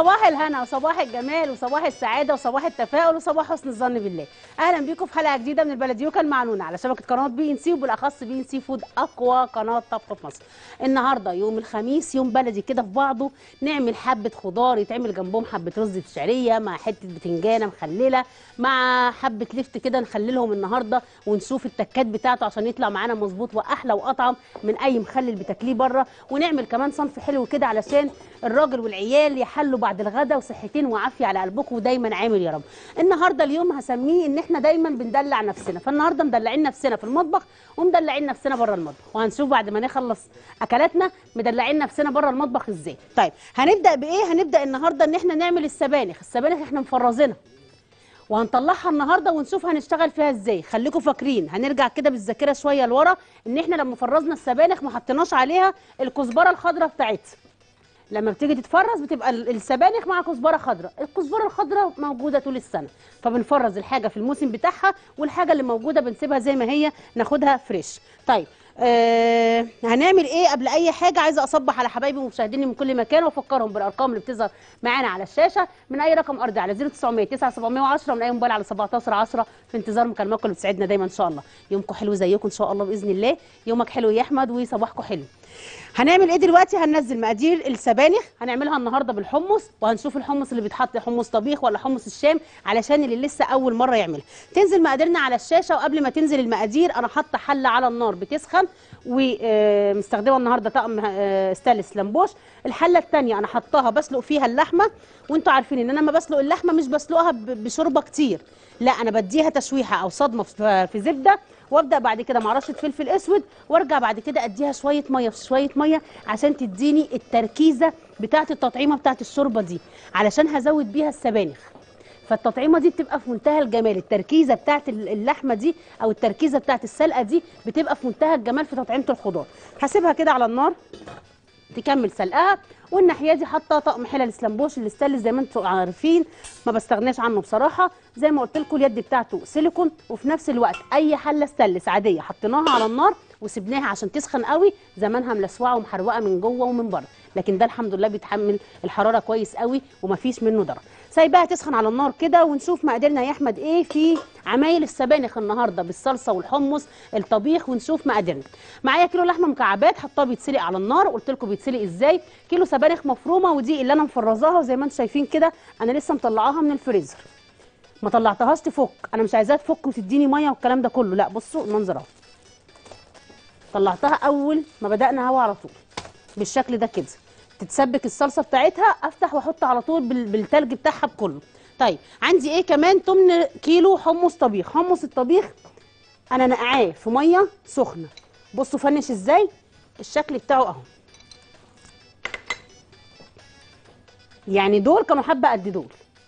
صباح الهنا وصباح الجمال وصباح السعاده وصباح التفاؤل وصباح حسن الظن بالله اهلا بيكم في حلقه جديده من البلديوكا المعنونه على شبكه قناه بي ان سي وبالاخص بي ان سي فود اقوى قناه طبخ في مصر النهارده يوم الخميس يوم بلدي كده في بعضه نعمل حبه خضار يتعمل جنبهم حبه رز بالشعريه مع حته بتنجانه مخلله مع حبه لفت كده نخللهم النهارده ونشوف التكات بتاعته عشان يطلع معانا مظبوط واحلى واطعم من اي مخلل بتاكليه بره ونعمل كمان صنف حلو كده علشان الراجل والعيال يحلوا بعد الغدا وصحتين وعافيه على قلبكم ودايما عامل يا رب النهارده اليوم هسميه ان احنا دايما بندلع نفسنا فالنهارده مدلعين نفسنا في المطبخ ومدلعين نفسنا بره المطبخ وهنشوف بعد ما نخلص اكلاتنا مدلعين نفسنا بره المطبخ ازاي طيب هنبدا بايه هنبدا النهارده ان احنا نعمل السبانخ السبانخ احنا مفرزينها وهنطلعها النهارده ونشوف هنشتغل فيها ازاي خليكم فاكرين هنرجع كده بالذاكره شويه لورا ان احنا لما فرزنا السبانخ ما حطيناش عليها الكزبره الخضراء بتاعتها لما بتيجي تتفرز بتبقى ال- السبانخ مع كزبره خضراء الكزبره الخضراء موجوده طول السنه فبنفرز الحاجه في الموسم بتاعها والحاجه اللي موجوده بنسيبها زي ما هي ناخدها فريش طيب آه هنعمل ايه قبل اي حاجه عايزه اصبح على حبايبي ومشاهديني من كل مكان وافكرهم بالارقام اللي بتظهر معانا على الشاشه من اي رقم ارضي على 0900 9710 من اي موبايل على 1710 في انتظار مكالماتكم اللي بتسعدنا دايما ان شاء الله يومكم حلو زيكم ان شاء الله باذن الله يومك حلو يا احمد وصباحكم حلو هنعمل ايه دلوقتي هننزل مقادير السبانخ هنعملها النهارده بالحمص وهنشوف الحمص اللي بيتحط حمص طبيخ ولا حمص الشام علشان اللي لسه اول مره يعملها تنزل مقاديرنا على الشاشه وقبل ما تنزل المقادير انا حاطه حله على النار بتسخن ومستخدمه النهارده طقم آه، ستانلس لمبوش الحله الثانيه انا حطاها بسلق فيها اللحمه وانتوا عارفين ان انا لما بسلق اللحمه مش بسلقها ب- بشوربه كتير لا انا بديها تشويحه او صدمه في في زبده وابدا بعد كده مع رشه فلفل اسود وارجع بعد كده اديها شويه ميه في شويه ميه عشان تديني التركيزه بتاعه التطعيمه بتاعه الشوربه دي علشان هزود بيها السبانخ فالتطعيمه دي بتبقى في منتهى الجمال التركيزه بتاعه اللحمه دي او التركيزه بتاعه السلقه دي بتبقى في منتهى الجمال في تطعيمه الخضار هسيبها كده على النار تكمل سلقها والناحيه دي حاطه طقم حلل سلمبوش الاستانلس زي ما انتم عارفين ما بستغناش عنه بصراحه زي ما قلت لكم اليد بتاعته سيليكون وفي نفس الوقت اي حله استانلس عاديه حطيناها على النار وسبناها عشان تسخن قوي زمانها ملسوعه ومحروقه من جوه ومن بره لكن ده الحمد لله بيتحمل الحراره كويس قوي ومفيش منه ضرر سايباها تسخن على النار كده ونشوف مقاديرنا يا احمد ايه في عمايل السبانخ النهارده بالصلصه والحمص الطبيخ ونشوف مقاديرنا معايا كيلو لحمه مكعبات حطاه بيتسلق على النار قلت لكم بيتسلق ازاي كيلو سبانخ مفرومه ودي اللي انا مفرزاها وزي ما انتم شايفين كده انا لسه مطلعاها من الفريزر ما طلعتهاش تفك انا مش عايزاها تفك وتديني ميه والكلام ده كله لا بصوا المنظر اهو طلعتها اول ما بدانا هوا على طول بالشكل ده كده تتسبك الصلصه بتاعتها افتح واحط على طول بال- بالتلج بتاعها بكله طيب عندي ايه كمان تمن كيلو حمص طبيخ حمص الطبيخ انا نقعاه في ميه سخنه بصوا فنش ازاي الشكل بتاعه اهو يعني دول كانوا حبه قد دول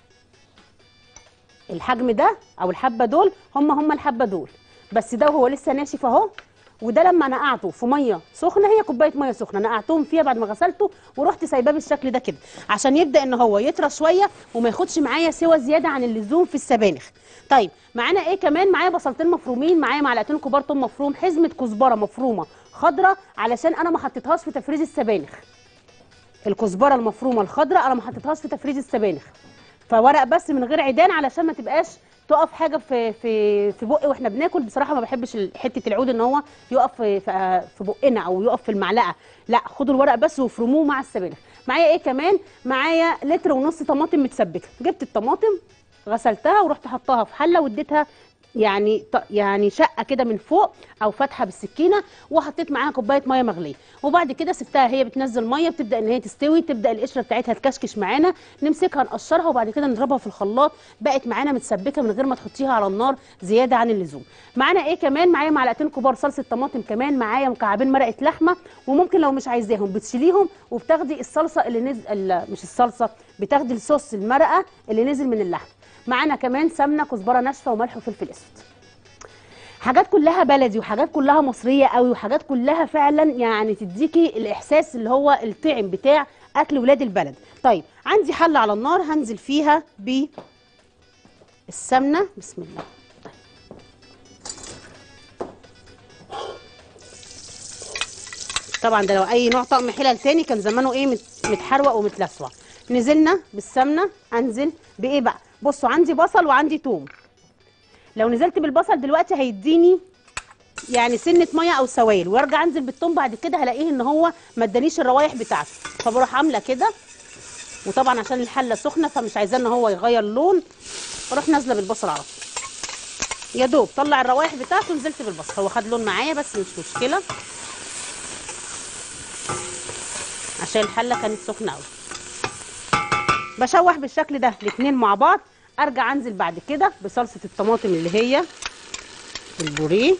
الحجم ده او الحبه دول هم هم الحبه دول بس ده وهو لسه ناشف اهو وده لما نقعته في ميه سخنه هي كوبايه ميه سخنه نقعتهم فيها بعد ما غسلته ورحت سايباه بالشكل ده كده عشان يبدا ان هو يطرى شويه وما ياخدش معايا سوى زياده عن اللزوم في السبانخ طيب معانا ايه كمان معايا بصلتين مفرومين معايا معلقتين كبار توم مفروم حزمه كزبره مفرومه خضراء علشان انا ما حطيتهاش في تفريز السبانخ الكزبره المفرومه الخضراء انا ما حطيتهاش في تفريز السبانخ فورق بس من غير عيدان علشان ما تبقاش تقف حاجه في في في بقي واحنا بناكل بصراحه ما بحبش ال- حته العود ان هو يقف في في في بقنا او يقف في المعلقه لا خدوا الورق بس وافرموه مع السبانخ معايا ايه كمان معايا لتر ونص طماطم متسبكه جبت الطماطم غسلتها ورحت حطاها في حله واديتها يعني ط- يعني شقه كده من فوق او فتحه بالسكينه وحطيت معاها كوبايه ميه مغليه وبعد كده سبتها هي بتنزل ميه بتبدا ان هي تستوي تبدا القشره بتاعتها تكشكش معانا نمسكها نقشرها وبعد كده نضربها في الخلاط بقت معانا متسبكه من غير ما تحطيها على النار زياده عن اللزوم معانا ايه كمان معايا معلقتين كبار صلصه طماطم كمان معايا مكعبين مرقه لحمه وممكن لو مش عايزاهم بتشيليهم وبتاخدي الصلصه اللي نزل مش الصلصه بتاخدي الصوص المرقه اللي نزل من اللحم معانا كمان سمنه كزبره ناشفه وملح وفلفل اسود حاجات كلها بلدي وحاجات كلها مصريه قوي وحاجات كلها فعلا يعني تديكي الاحساس اللي هو الطعم بتاع اكل ولاد البلد طيب عندي حله على النار هنزل فيها بالسمنه بسم الله طبعا ده لو اي نوع طقم حلل تاني كان زمانه ايه مت- متحروق ومتلسوع نزلنا بالسمنه انزل بايه بقى بصوا عندي بصل وعندي توم لو نزلت بالبصل دلوقتي هيديني يعني سنه ميه او سوائل وارجع انزل بالثوم بعد كده هلاقيه ان هو ما ادانيش الروايح بتاعته فبروح عامله كده وطبعا عشان الحله سخنه فمش عايزاه ان هو يغير لون اروح نازله بالبصل على طول يا دوب طلع الروايح بتاعته نزلت بالبصل هو خد لون معايا بس مش مشكله عشان الحله كانت سخنه قوي بشوح بالشكل ده الاتنين مع بعض ارجع انزل بعد كده بصلصه الطماطم اللي هي البوريه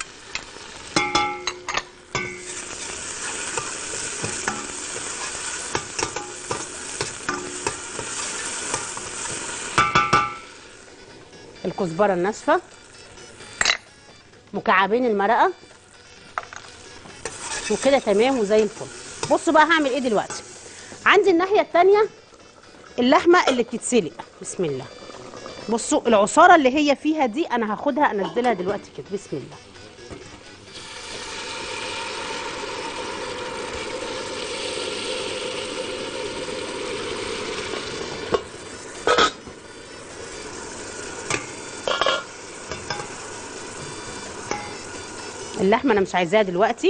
الكزبره الناشفه مكعبين المرقه وكده تمام وزي الفل بصوا بقى هعمل ايه دلوقتي عندي الناحيه التانية اللحمه اللي بتتسلق بسم الله بصوا العصاره اللي هي فيها دي انا هاخدها انزلها دلوقتي كده بسم الله اللحمه انا مش عايزاها دلوقتي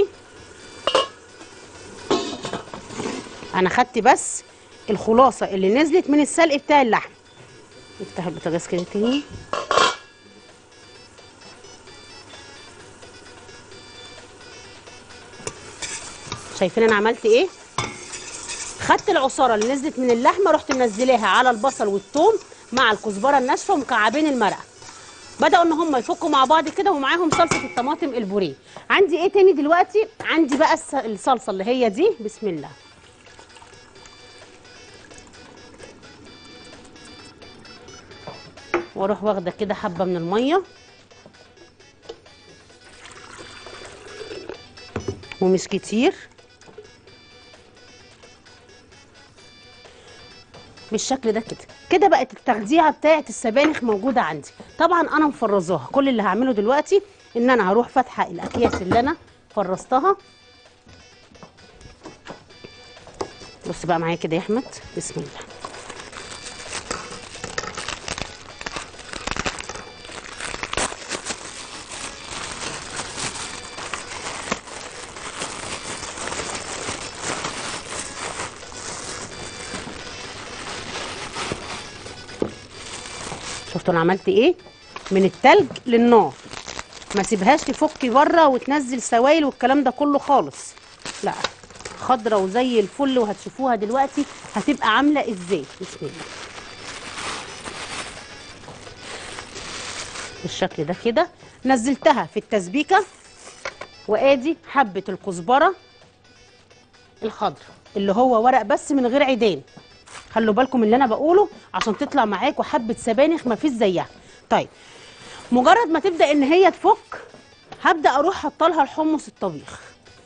انا خدت بس الخلاصه اللي نزلت من السلق بتاع اللحم نفتح البوتاجاز كده تاني شايفين انا عملت ايه خدت العصاره اللي نزلت من اللحمه رحت منزلاها على البصل والثوم مع الكزبره الناشفه ومكعبين المرقه بداوا ان هم يفكوا مع بعض كده ومعاهم صلصه الطماطم البوريه عندي ايه تاني دلوقتي عندي بقى الس- الصلصه اللي هي دي بسم الله واروح واخده كده حبه من الميه ومش كتير بالشكل ده كده كده بقت التخديعه بتاعه السبانخ موجوده عندي طبعا انا مفرزاها كل اللي هعمله دلوقتي ان انا هروح فاتحه الاكياس اللي انا فرزتها بص بقى معايا كده يا احمد بسم الله شفتوا انا عملت ايه من التلج للنار ما سيبهاش تفك بره وتنزل سوائل والكلام ده كله خالص لا خضره وزي الفل وهتشوفوها دلوقتي هتبقى عامله ازاي بسم الله بالشكل ده كده نزلتها في التسبيكه وادي حبه الكزبره الخضر اللي هو ورق بس من غير عيدان خلوا بالكم اللي انا بقوله عشان تطلع معاكوا حبه سبانخ ما فيش زيها طيب مجرد ما تبدا ان هي تفك هبدا اروح حاطه لها الحمص الطبيخ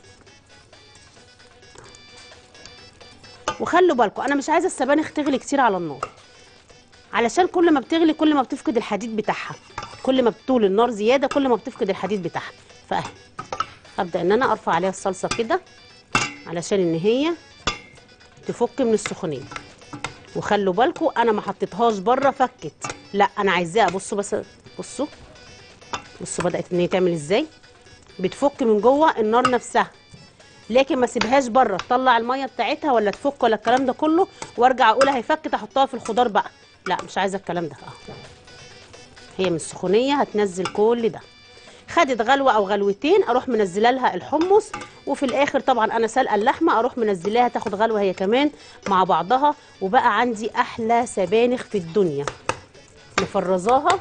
وخلوا بالكم انا مش عايزه السبانخ تغلي كتير على النار علشان كل ما بتغلي كل ما بتفقد الحديد بتاعها كل ما بتطول النار زياده كل ما بتفقد الحديد بتاعها فاهي ابدا ان انا ارفع عليها الصلصه كده علشان ان هي تفك من السخونيه وخلوا بالكم انا ما حطيتهاش بره فكت لا انا عايزاها بصوا بس بصوا بصوا بدات ان هي تعمل ازاي بتفك من جوه النار نفسها لكن ما سيبهاش بره تطلع الميه بتاعتها ولا تفك ولا الكلام ده كله وارجع اقول هي فكت احطها في الخضار بقى لا مش عايزه الكلام ده اه هي من السخونيه هتنزل كل ده خدت غلوه او غلوتين اروح منزله لها الحمص وفي الاخر طبعا انا سالقه اللحمه اروح منزلاها تاخد غلوه هي كمان مع بعضها وبقى عندي احلى سبانخ في الدنيا مفرزاها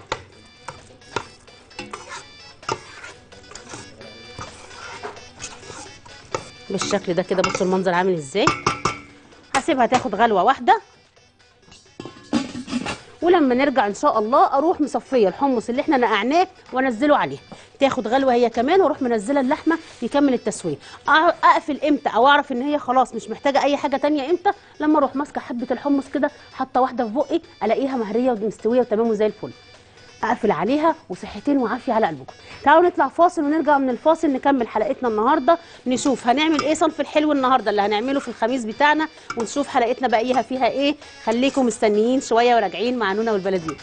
بالشكل ده كده بصوا المنظر عامل ازاي هسيبها تاخد غلوه واحده ولما نرجع ان شاء الله اروح مصفيه الحمص اللي احنا نقعناه وانزله عليه تاخد غلوه هي كمان واروح منزله اللحمه يكمل التسويه أع- اقفل امتى او اعرف ان هي خلاص مش محتاجه اي حاجه تانية امتى لما اروح ماسكه حبه الحمص كده حاطه واحده في بقي الاقيها مهريه ومستويه وتمام وزي الفل اقفل عليها وصحتين وعافيه على قلبكم تعالوا نطلع فاصل ونرجع من الفاصل نكمل حلقتنا النهارده نشوف هنعمل ايه صنف الحلو النهارده اللي هنعمله في الخميس بتاعنا ونشوف حلقتنا باقيها فيها ايه خليكم مستنيين شويه وراجعين مع نونا والبلديوك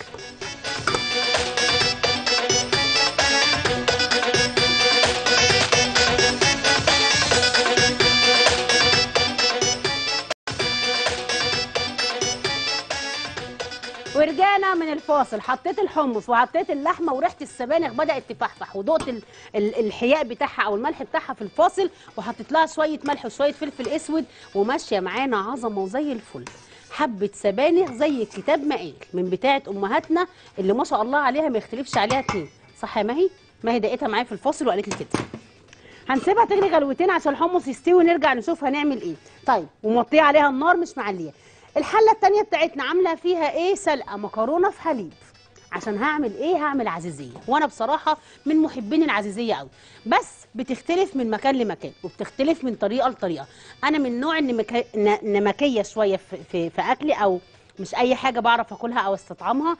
ورجعنا من الفاصل حطيت الحمص وحطيت اللحمه وريحه السبانخ بدات تفحفح ودقت ال- ال- الحياء بتاعها او الملح بتاعها في الفاصل وحطيت لها شويه ملح وشويه فلفل اسود وماشيه معانا عظمه وزي الفل حبه سبانخ زي الكتاب ما قال من بتاعه امهاتنا اللي ما شاء الله عليها ما يختلفش عليها اتنين صح يا ماهي ماهي دقتها معايا في الفاصل وقالت لي كده هنسيبها تغلي غلوتين عشان الحمص يستوي ونرجع نشوف هنعمل ايه طيب وموطيه عليها النار مش معليه الحله التانية بتاعتنا عامله فيها ايه سلقه مكرونه في حليب عشان هعمل ايه هعمل عزيزيه وانا بصراحه من محبين العزيزيه قوي بس بتختلف من مكان لمكان وبتختلف من طريقه لطريقه انا من نوع النمكا- ن- نمكيه شويه في, في, في اكلي او مش اي حاجه بعرف اكلها او استطعمها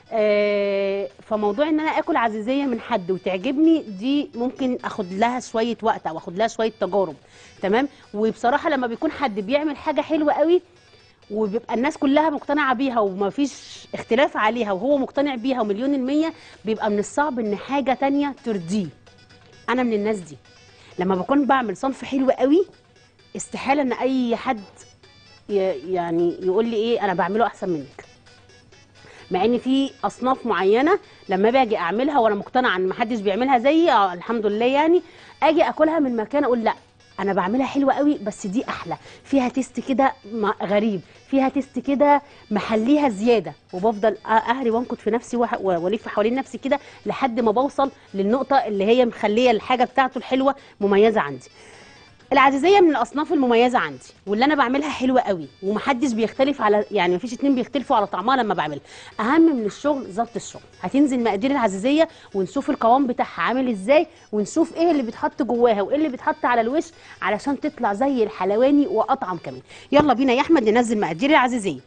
آه، فموضوع ان انا اكل عزيزيه من حد وتعجبني دي ممكن اخد لها شويه وقت او اخد لها شويه تجارب تمام وبصراحه لما بيكون حد بيعمل حاجه حلوه قوي وبيبقى الناس كلها مقتنعه بيها ومفيش اختلاف عليها وهو مقتنع بيها ومليون المية بيبقى من الصعب ان حاجه تانية ترضيه انا من الناس دي لما بكون بعمل صنف حلو قوي استحاله ان اي حد ي- يعني يقول لي ايه انا بعمله احسن منك مع ان في اصناف معينه لما باجي اعملها وانا مقتنعه ان محدش بيعملها زيي اه الحمد لله يعني اجي اكلها من مكان اقول لا انا بعملها حلوه قوي بس دي احلى فيها تيست كده م- غريب فيها تيست كده محليها زياده وبفضل أ- اهري وانكت في نفسي وأح- و- والف حوالين نفسي كده لحد ما بوصل للنقطه اللي هي مخليه الحاجه بتاعته الحلوه مميزه عندي العزيزيه من الاصناف المميزه عندي واللي انا بعملها حلوه قوي ومحدش بيختلف على يعني مفيش اتنين بيختلفوا على طعمها لما بعملها اهم من الشغل ظبط الشغل هتنزل مقادير العزيزيه ونشوف القوام بتاعها عامل ازاي ونشوف ايه اللي بيتحط جواها وايه اللي بيتحط على الوش علشان تطلع زي الحلواني واطعم كمان يلا بينا يا احمد ننزل مقادير العزيزيه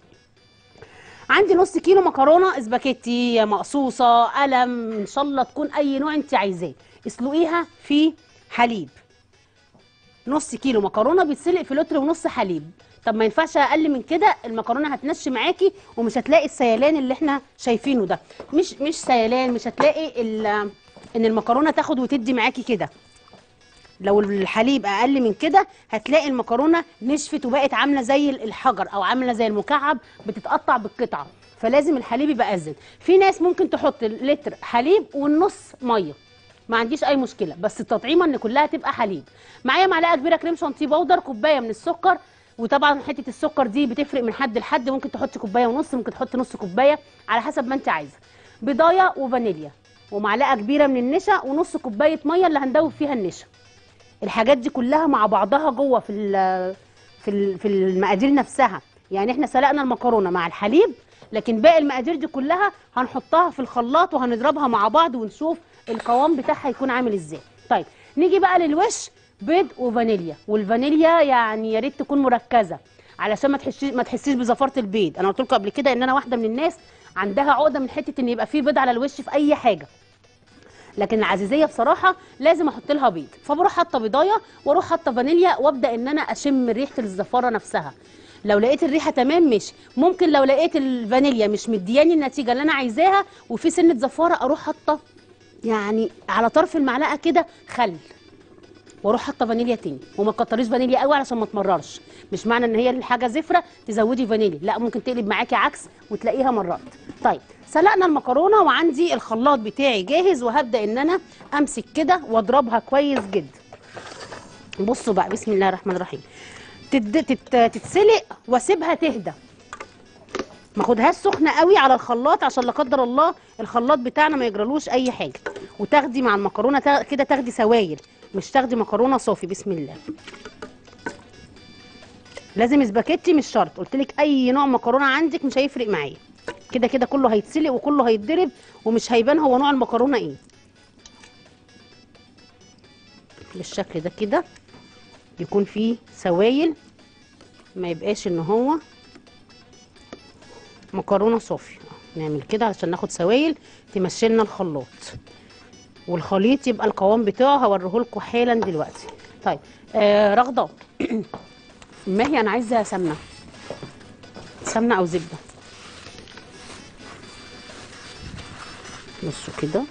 عندي نص كيلو مكرونه اسباجيتي مقصوصه قلم ان شاء الله تكون اي نوع انت عايزاه اسلقيها في حليب نص كيلو مكرونه بيتسلق في لتر ونص حليب طب ما ينفعش اقل من كده المكرونه هتنشي معاكي ومش هتلاقي السيلان اللي احنا شايفينه ده مش مش سيلان مش هتلاقي ال- ان المكرونه تاخد وتدي معاكي كده لو الحليب اقل من كده هتلاقي المكرونه نشفت وبقت عامله زي الحجر او عامله زي المكعب بتتقطع بالقطعه فلازم الحليب يبقى ازن في ناس ممكن تحط لتر حليب والنص ميه ما عنديش اي مشكله بس التطعيمه ان كلها تبقى حليب معايا معلقه كبيره كريم شانتيه بودر كوبايه من السكر وطبعا حته السكر دي بتفرق من حد لحد ممكن تحطي كوبايه ونص ممكن تحطي نص كوبايه على حسب ما انت عايزه بيضايه وفانيليا ومعلقه كبيره من النشا ونص كوبايه ميه اللي هندوب فيها النشا الحاجات دي كلها مع بعضها جوه في ال- في ال- في المقادير نفسها يعني احنا سلقنا المكرونه مع الحليب لكن باقي المقادير دي كلها هنحطها في الخلاط وهنضربها مع بعض ونشوف القوام بتاعها هيكون عامل ازاي طيب نيجي بقى للوش بيض وفانيليا والفانيليا يعني يا ريت تكون مركزه علشان ما تحسيش ما تحسيش بزفاره البيض انا قلت لكم قبل كده ان انا واحده من الناس عندها عقده من حته ان يبقى فيه بيض على الوش في اي حاجه لكن العزيزيه بصراحه لازم احط لها بيض فبروح حاطه بيضايه واروح حاطه فانيليا وابدا ان انا اشم ريحه الزفاره نفسها لو لقيت الريحه تمام ماشي ممكن لو لقيت الفانيليا مش مدياني النتيجه اللي انا عايزاها وفي سنه زفاره اروح حاطه يعني على طرف المعلقه كده خل واروح حاطه فانيليا تاني وما تكتريش فانيليا قوي علشان ما تمررش مش معنى ان هي الحاجه زفره تزودي فانيليا لا ممكن تقلب معاكي عكس وتلاقيها مرات طيب سلقنا المكرونه وعندي الخلاط بتاعي جاهز وهبدا ان انا امسك كده واضربها كويس جدا بصوا بقى بسم الله الرحمن الرحيم تد... تت... تتسلق واسيبها تهدى ما اخدهاش سخنه قوي على الخلاط عشان لا قدر الله الخلاط بتاعنا ما يجرالوش اي حاجه وتاخدي مع المكرونه تا- كده تاخدي سوايل مش تاخدي مكرونه صافي بسم الله لازم سباكيتي مش شرط قلت لك اي نوع مكرونه عندك مش هيفرق معايا كده كده كله هيتسلق وكله هيتضرب ومش هيبان هو نوع المكرونه ايه بالشكل ده كده يكون فيه سوايل ما يبقاش ان هو مكرونه صافي نعمل كده علشان ناخد سوائل تمشي لنا الخلاط والخليط يبقى القوام بتاعه هوريه لكم حالا دلوقتي طيب آه رغده ما هي انا عايزه سمنه سمنه او زبده بصوا كده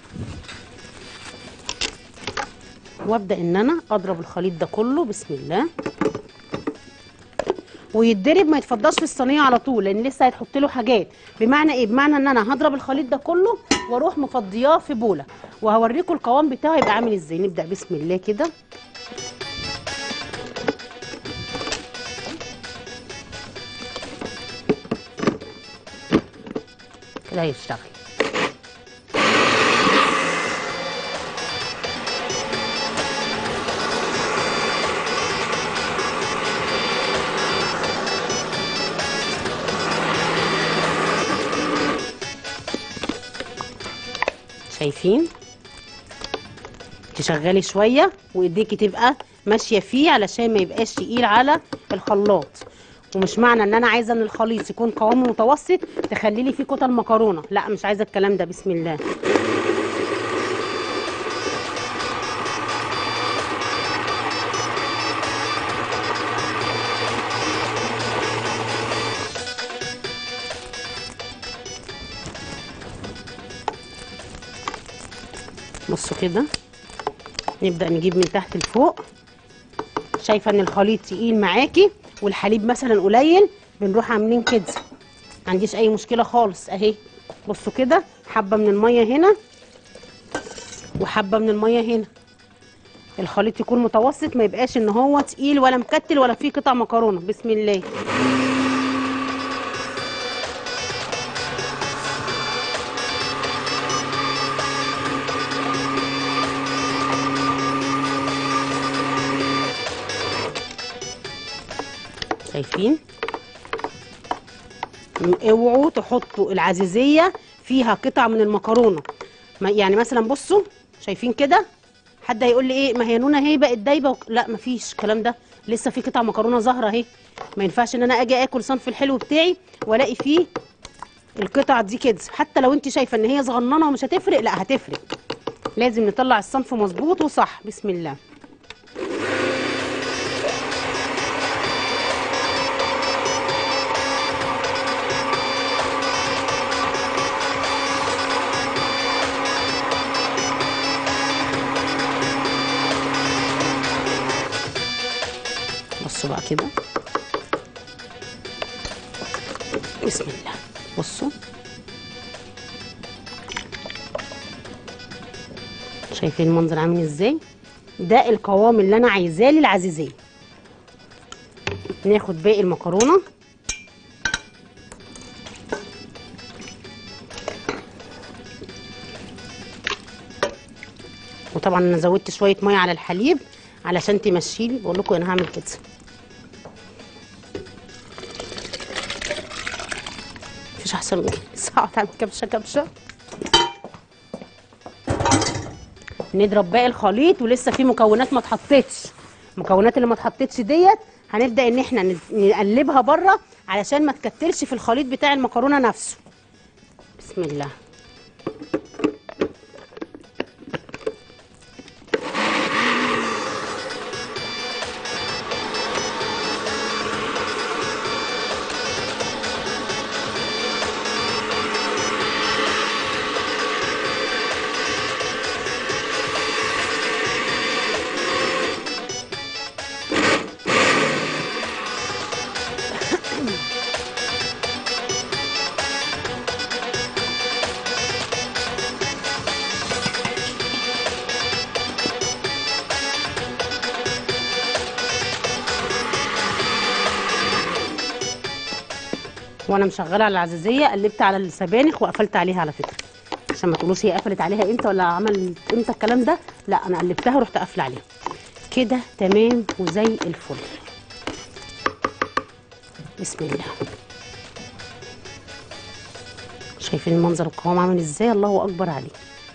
وابدا ان انا اضرب الخليط ده كله بسم الله ويتضرب ما يتفضاش في الصينيه على طول لان لسه هيتحط له حاجات بمعنى ايه بمعنى ان انا هضرب الخليط ده كله واروح مفضياه في بوله وهوريكم القوام بتاعه يبقى عامل ازاي نبدا بسم الله كده كده هيشتغل شايفين تشغلي شويه وايديكي تبقى ماشيه فيه علشان ما يبقاش تقيل على الخلاط ومش معنى ان انا عايزه ان الخليط يكون قوامه متوسط تخلي لي فيه كتل مكرونه لا مش عايزه الكلام ده بسم الله بصوا كده نبدا نجيب من تحت لفوق شايفه ان الخليط تقيل معاكي والحليب مثلا قليل بنروح عاملين كده ما عنديش اي مشكله خالص اهي بصوا كده حبه من الميه هنا وحبه من الميه هنا الخليط يكون متوسط ما يبقاش ان هو تقيل ولا مكتل ولا فيه قطع مكرونه بسم الله شايفين م- اوعوا تحطوا العزيزيه فيها قطع من المكرونه ما- يعني مثلا بصوا شايفين كده حد هيقول لي ايه ما هي نونه اهي بقت دايبه وك... لا مفيش الكلام ده لسه في قطع مكرونه ظاهره اهي ما ينفعش ان انا اجي اكل صنف الحلو بتاعي والاقي فيه القطع دي كده حتى لو انت شايفه ان هي صغننه ومش هتفرق لا هتفرق لازم نطلع الصنف مظبوط وصح بسم الله بصوا بقى كده بسم الله بصوا شايفين المنظر عامل ازاي ده القوام اللي انا عايزاه للعزيزيه ناخد باقي المكرونه وطبعا انا زودت شويه ميه على الحليب علشان تمشيلي بقول لكم انا هعمل كده مفيش احسن من كده لسه هقعد اعمل كبشه كبشه نضرب باقي الخليط ولسه في مكونات ما اتحطتش المكونات اللي ما اتحطتش ديت هنبدا ان احنا نز- نقلبها بره علشان ما تكتلش في الخليط بتاع المكرونه نفسه بسم الله وانا مشغله على العزيزيه قلبت على السبانخ وقفلت عليها على فكره عشان ما تقولوش هي قفلت عليها امتى ولا عملت امتى الكلام ده لا انا قلبتها ورحت قافله عليها كده تمام وزي الفل بسم الله شايفين المنظر القوام عامل ازاي الله اكبر عليه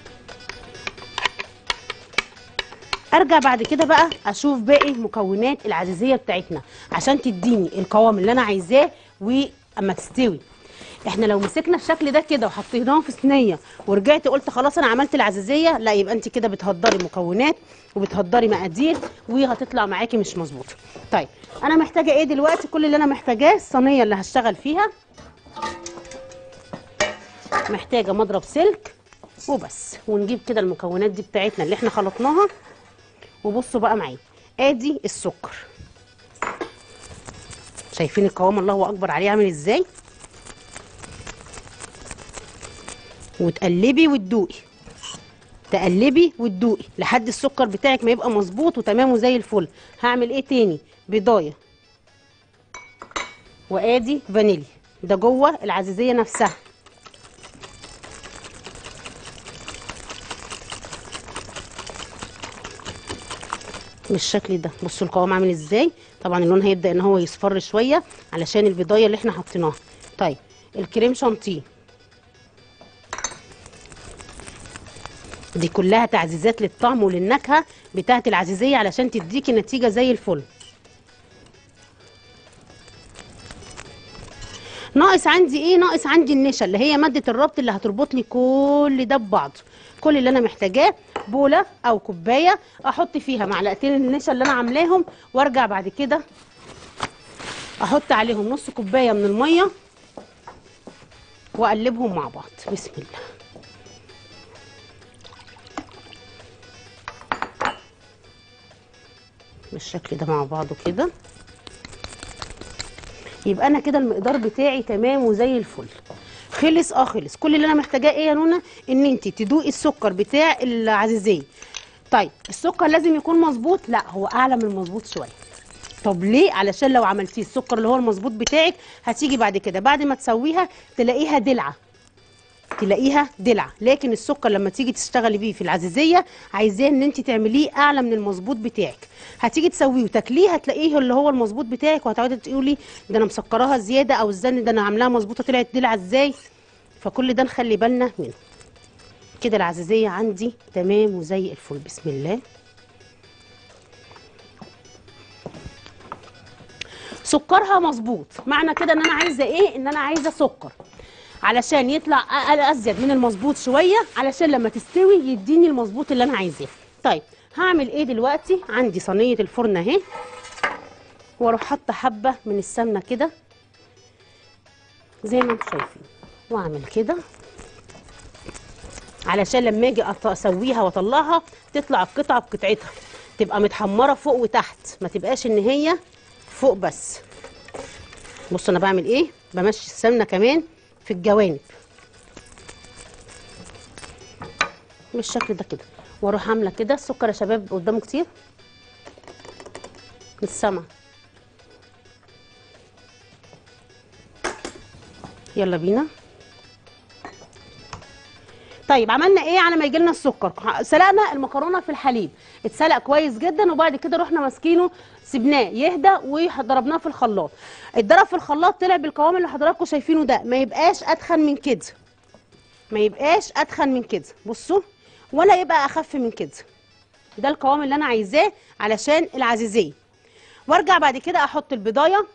ارجع بعد كده بقى اشوف باقي مكونات العزيزيه بتاعتنا عشان تديني القوام اللي انا عايزاه واما تستوي احنا لو مسكنا الشكل ده كده وحطيناه في صينيه ورجعت قلت خلاص انا عملت العزيزيه لا يبقى انت كده بتهدري مكونات وبتهدري مقادير وهتطلع معاكي مش مظبوطه طيب انا محتاجه ايه دلوقتي كل اللي انا محتاجاه الصينيه اللي هشتغل فيها محتاجه مضرب سلك وبس ونجيب كده المكونات دي بتاعتنا اللي احنا خلطناها وبصوا بقى معايا ادي السكر شايفين القوام الله اكبر عليه عامل ازاي وتقلبي وتدوقي تقلبي وتدوقي لحد السكر بتاعك ما يبقى مظبوط وتمام وزي الفل هعمل ايه تاني بيضايه وادي فانيليا ده جوه العزيزيه نفسها بالشكل ده بصوا القوام عامل ازاي طبعا اللون هيبدا ان هو يصفر شويه علشان البيضايه اللي احنا حطيناها طيب الكريم شانتيه دي كلها تعزيزات للطعم وللنكهه بتاعه العزيزيه علشان تديكي نتيجه زي الفل ناقص عندي ايه ناقص عندي النشا اللي هي ماده الربط اللي هتربط لي كل ده ببعض كل اللي انا محتاجاه بوله او كوبايه احط فيها معلقتين النشا اللي انا عاملاهم وارجع بعد كده احط عليهم نص كوبايه من الميه واقلبهم مع بعض بسم الله بالشكل ده مع بعضه كده يبقى انا كده المقدار بتاعي تمام وزي الفل خلص اه خلص كل اللي انا محتاجاه ايه يا نونا ان انت تدوقي السكر بتاع العزيزيه طيب السكر لازم يكون مظبوط لا هو اعلى من المظبوط شويه طب ليه علشان لو عملتيه السكر اللي هو المظبوط بتاعك هتيجي بعد كده بعد ما تسويها تلاقيها دلعه تلاقيها دلع لكن السكر لما تيجي تشتغلي بيه في العزيزيه عايزاه ان انت تعمليه اعلى من المظبوط بتاعك هتيجي تسويه وتاكليه هتلاقيه اللي هو المظبوط بتاعك وهتقعدي تقولي ده انا مسكراها زياده او الزن ده انا عاملاها مظبوطه طلعت دلع ازاي فكل ده نخلي بالنا منه كده العزيزيه عندي تمام وزي الفل بسم الله سكرها مظبوط معنى كده ان انا عايزه ايه ان انا عايزه سكر علشان يطلع أقل ازيد من المظبوط شويه علشان لما تستوي يديني المظبوط اللي انا عايزاه طيب هعمل ايه دلوقتي عندي صينيه الفرن اهي واروح حاطه حبه من السمنه كده زي ما انتم شايفين واعمل كده علشان لما اجي أط- اسويها واطلعها تطلع القطعه بقطعتها تبقى متحمره فوق وتحت ما تبقاش ان هي فوق بس بصوا انا بعمل ايه بمشي السمنه كمان في الجوانب بالشكل ده كده واروح عامله كده السكر يا شباب قدامه كتير مش سامعه يلا بينا طيب عملنا ايه على ما يجي لنا السكر سلقنا المكرونه في الحليب اتسلق كويس جدا وبعد كده رحنا ماسكينه سبناه يهدى وضربناه في الخلاط اتضرب في الخلاط طلع بالقوام اللي حضراتكم شايفينه ده ما يبقاش اتخن من كده ما يبقاش اتخن من كده بصوا ولا يبقى اخف من كده ده القوام اللي انا عايزاه علشان العزيزيه وارجع بعد كده احط البضايه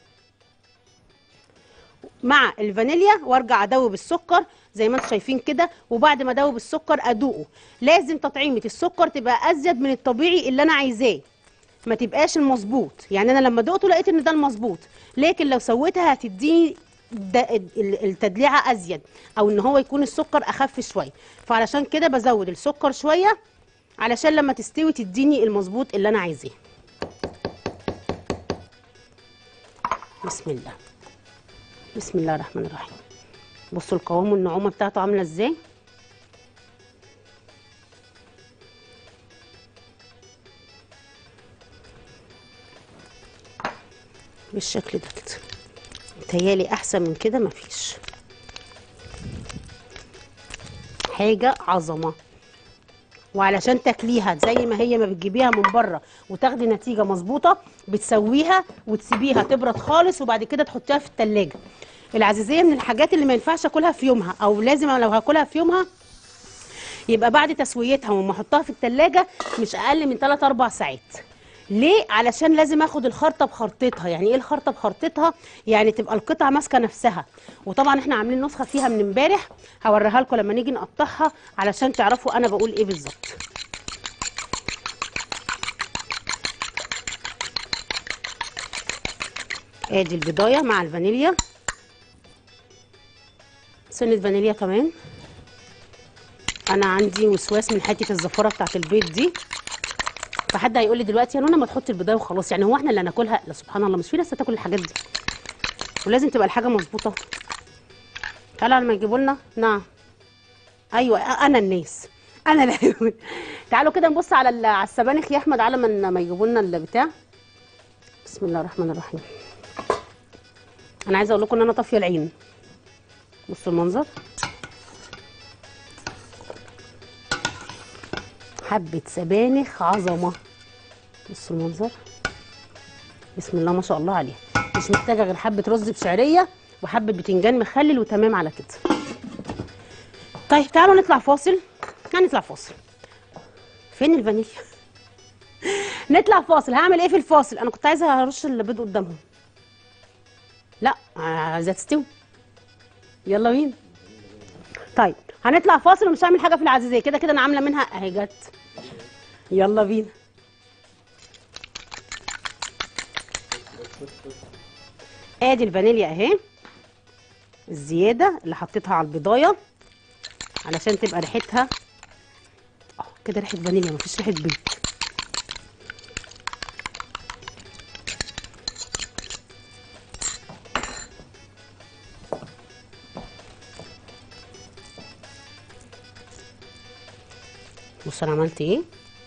مع الفانيليا وارجع ادوب السكر زي ما انتم شايفين كده وبعد ما ادوب السكر ادوقه لازم تطعيمه السكر تبقى ازيد من الطبيعي اللي انا عايزاه ما تبقاش المظبوط يعني انا لما دقته لقيت ان ده المظبوط لكن لو سويتها هتديني ده ال- التدليعه ازيد او ان هو يكون السكر اخف شويه فعلشان كده بزود السكر شويه علشان لما تستوي تديني المظبوط اللي انا عايزاه بسم الله بسم الله الرحمن الرحيم بصوا القوام والنعومه بتاعته عامله ازاي بالشكل ده كده متهيالي احسن من كده مفيش حاجه عظمه وعلشان تاكليها زي ما هي ما بتجيبيها من بره وتاخدي نتيجه مظبوطه بتسويها وتسيبيها تبرد خالص وبعد كده تحطيها في التلاجة العزيزيه من الحاجات اللي ما ينفعش اكلها في يومها او لازم لو هاكلها في يومها يبقى بعد تسويتها وما احطها في التلاجة مش اقل من 3 4 ساعات ليه علشان لازم اخد الخرطه بخرطتها يعني ايه الخرطه بخرطتها يعني تبقى القطعه ماسكه نفسها وطبعا احنا عاملين نسخه فيها من امبارح هوريها لكم لما نيجي نقطعها علشان تعرفوا انا بقول ايه بالظبط ادي البضايه مع الفانيليا سنه فانيليا كمان انا عندي وسواس من حته الزفاره بتاعت البيض دي فحد هيقول لي دلوقتي يا نونا ما تحطي البضايه وخلاص يعني هو احنا اللي هناكلها لا سبحان الله مش في ناس هتاكل الحاجات دي ولازم تبقى الحاجه مظبوطه تعالوا لما يجيبوا لنا نعم ايوه انا الناس انا اللي تعالوا كده نبص على ال- على السبانخ يا احمد على ما ما يجيبوا لنا البتاع بسم الله الرحمن الرحيم انا عايزه اقول لكم ان انا طافيه العين بصوا المنظر حبه سبانخ عظمه بصوا المنظر بسم الله ما شاء الله عليها مش محتاجه غير حبه رز بشعريه وحبه بتنجان مخلل وتمام على كده طيب تعالوا نطلع فاصل هنطلع فاصل فين الفانيليا نطلع فاصل هعمل ايه في الفاصل انا كنت عايزه ارش البيض قدامهم لا عايزه تستوي يلا بينا طيب هنطلع فاصل ومش هعمل حاجه في العزيزيه كده كده انا عامله منها اهي جت يلا بينا ادي الفانيليا اهي الزياده اللي حطيتها على البضايه علشان تبقى ريحتها اه كده ريحه فانيليا مفيش ريحه بيض بص انا عملت ايه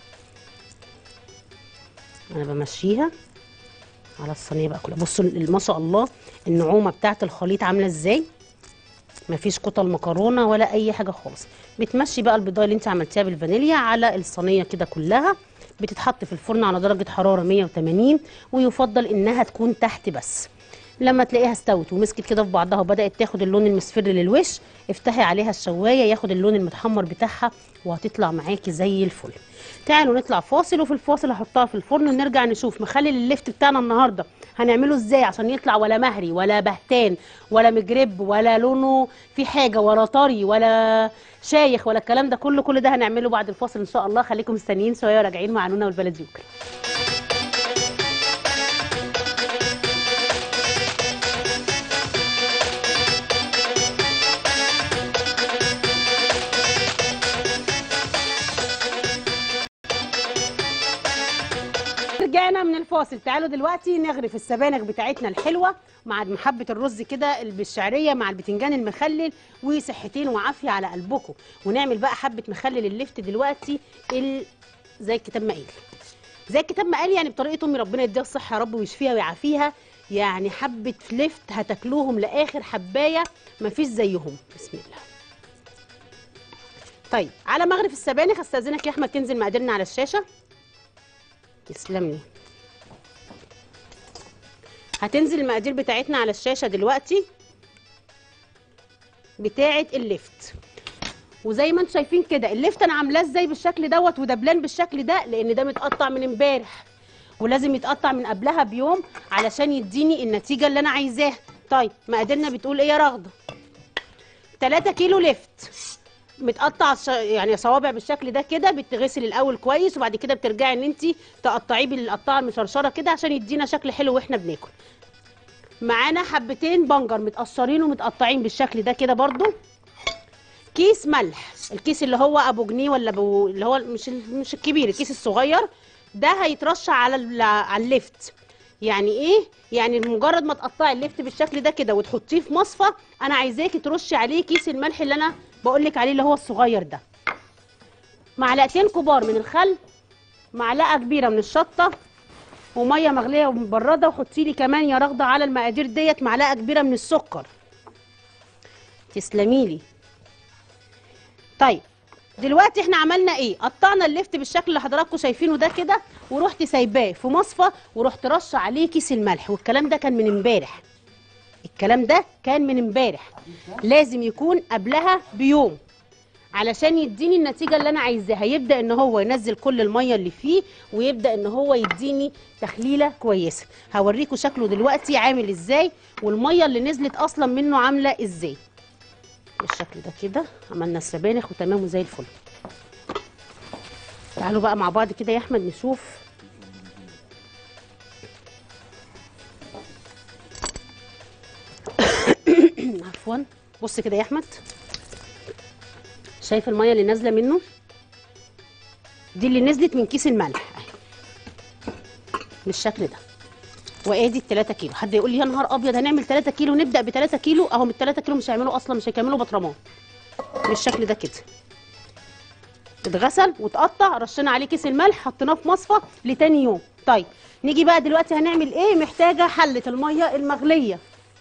انا بمشيها على الصينيه بقى كلها بصوا ال- ما شاء الله النعومه بتاعت الخليط عامله ازاي مفيش قطع مكرونه ولا اي حاجه خالص بتمشي بقى البيضايه اللي انت عملتيها بالفانيليا على الصينيه كده كلها بتتحط في الفرن على درجه حراره 180 ويفضل انها تكون تحت بس لما تلاقيها استوت ومسكت كده في بعضها وبدات تاخد اللون المصفر للوش افتحي عليها الشوايه ياخد اللون المتحمر بتاعها وهتطلع معاكي زي الفل تعالوا نطلع فاصل وفي الفاصل هحطها في الفرن ونرجع نشوف مخلل اللفت بتاعنا النهارده هنعمله ازاي عشان يطلع ولا مهري ولا بهتان ولا مجرب ولا لونه في حاجه ولا طري ولا شايخ ولا الكلام ده كله كل ده هنعمله بعد الفاصل ان شاء الله خليكم مستنيين شويه وراجعين مع نونا والبلديوكل رجعنا من الفاصل تعالوا دلوقتي نغرف السبانخ بتاعتنا الحلوه مع محبه الرز كده بالشعريه مع البتنجان المخلل وصحتين وعافيه على قلبكم ونعمل بقى حبه مخلل اللفت دلوقتي ال... زي الكتاب ما قال زي الكتاب ما قال يعني بطريقه امي ربنا يديها الصحه يا رب ويشفيها ويعافيها يعني حبه لفت هتاكلوهم لاخر حبايه مفيش زيهم بسم الله طيب على مغرف السبانخ استاذنك يا احمد تنزل مقاديرنا على الشاشه تسلم لي هتنزل المقادير بتاعتنا على الشاشه دلوقتي بتاعه اللفت وزي ما انتم شايفين كده اللفت انا عاملاه ازاي بالشكل دوت ودبلان بالشكل ده لان ده متقطع من امبارح ولازم يتقطع من قبلها بيوم علشان يديني النتيجه اللي انا عايزاها طيب مقاديرنا بتقول ايه يا رغده 3 كيلو لفت متقطع ش- يعني صوابع بالشكل ده كده بتغسل الاول كويس وبعد كده بترجعي ان انت تقطعيه بالقطاعه المشرشره كده عشان يدينا شكل حلو واحنا بناكل معانا حبتين بنجر متقشرين ومتقطعين بالشكل ده كده برضو كيس ملح الكيس اللي هو ابو جنيه ولا ابو اللي هو مش ال- مش الكبير الكيس الصغير ده هيترش على ال- على اللفت يعني ايه يعني مجرد ما تقطعي اللفت بالشكل ده كده وتحطيه في مصفى انا عايزاكي ترشي عليه كيس الملح اللي انا بقول لك عليه اللي هو الصغير ده معلقتين كبار من الخل معلقه كبيره من الشطه وميه مغليه ومبرده وحطي لي كمان يا رغده على المقادير ديت معلقه كبيره من السكر تسلمي لي طيب دلوقتي احنا عملنا ايه قطعنا اللفت بالشكل اللي حضراتكم شايفينه ده كده ورحت سايباه في مصفى ورحت رشه عليه كيس الملح والكلام ده كان من امبارح الكلام ده كان من امبارح لازم يكون قبلها بيوم علشان يديني النتيجه اللي انا عايزاها يبدا ان هو ينزل كل الميه اللي فيه ويبدا ان هو يديني تخليله كويسه هوريكم شكله دلوقتي عامل ازاي والميه اللي نزلت اصلا منه عامله ازاي بالشكل ده كده عملنا السبانخ وتمام وزي الفل تعالوا بقى مع بعض كده يا احمد نشوف عفوا بص كده يا احمد شايف الميه اللي نازله منه دي اللي نزلت من كيس الملح اهي بالشكل ده وادي ال 3 كيلو حد يقول لي يا نهار ابيض هنعمل 3 كيلو نبدا ب 3 كيلو اهو من 3 كيلو مش هيعملوا اصلا مش هيكملوا بطرمان بالشكل ده كده اتغسل واتقطع رشينا عليه كيس الملح حطيناه في مصفى لتاني يوم طيب نيجي بقى دلوقتي هنعمل ايه محتاجه حله الميه المغليه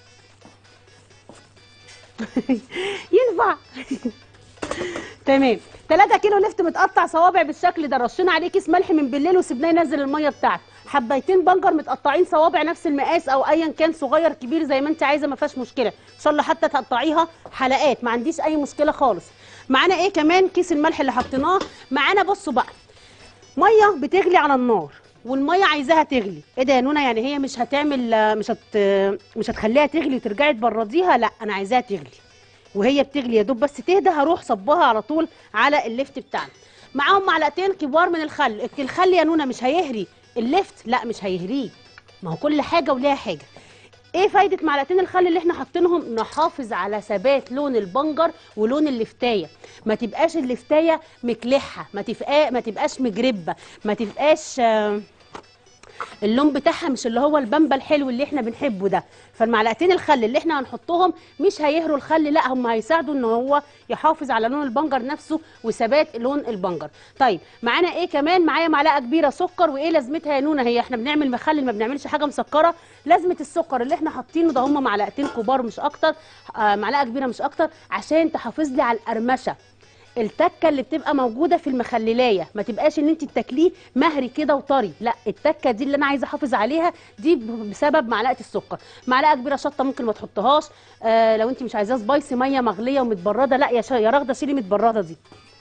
ينفع تمام 3 كيلو لفت متقطع صوابع بالشكل ده رشينا عليه كيس ملح من بالليل وسبناه ينزل الميه بتاعته حبايتين بنجر متقطعين صوابع نفس المقاس او ايا كان صغير كبير زي ما انت عايزه ما فيهاش مشكله ان شاء الله حتى تقطعيها حلقات ما عنديش اي مشكله خالص معانا ايه كمان كيس الملح اللي حطيناه معانا بصوا بقى ميه بتغلي على النار والميه عايزاها تغلي ايه ده يا نونا يعني هي مش هتعمل مش هت مش هتخليها تغلي وترجعي تبرديها لا انا عايزاها تغلي وهي بتغلي يا دوب بس تهدى هروح صبها على طول على الليفت بتاعنا معاهم معلقتين كبار من الخل الخل يا نونا مش هيهري الليفت لا مش هيهريه ما هو كل حاجه وليها حاجه ايه فايده معلقتين الخل اللي احنا حاطينهم نحافظ على ثبات لون البنجر ولون اللفتايه ما تبقاش اللفتايه مكلحه ما تبقى ما تبقاش مجربه ما تبقاش آه اللون بتاعها مش اللي هو البامبا الحلو اللي احنا بنحبه ده فالمعلقتين الخل اللي احنا هنحطهم مش هيهروا الخل لا هم هيساعدوا ان هو يحافظ على لون البنجر نفسه وثبات لون البنجر طيب معانا ايه كمان معايا معلقه كبيره سكر وايه لازمتها يا نونا هي احنا بنعمل مخلل ما بنعملش حاجه مسكره لازمه السكر اللي احنا حاطينه ده هم معلقتين كبار مش اكتر آه معلقه كبيره مش اكتر عشان تحافظ لي على القرمشه التكه اللي بتبقى موجوده في المخللايه ما تبقاش ان انت تاكليه مهري كده وطري لا التكه دي اللي انا عايزه احافظ عليها دي بسبب معلقه السكر معلقه كبيره شطه ممكن ما تحطهاش آه لو انت مش عايزاه سبايسي ميه مغليه ومتبرده لا يا شا... يا راغده شيلي متبرده دي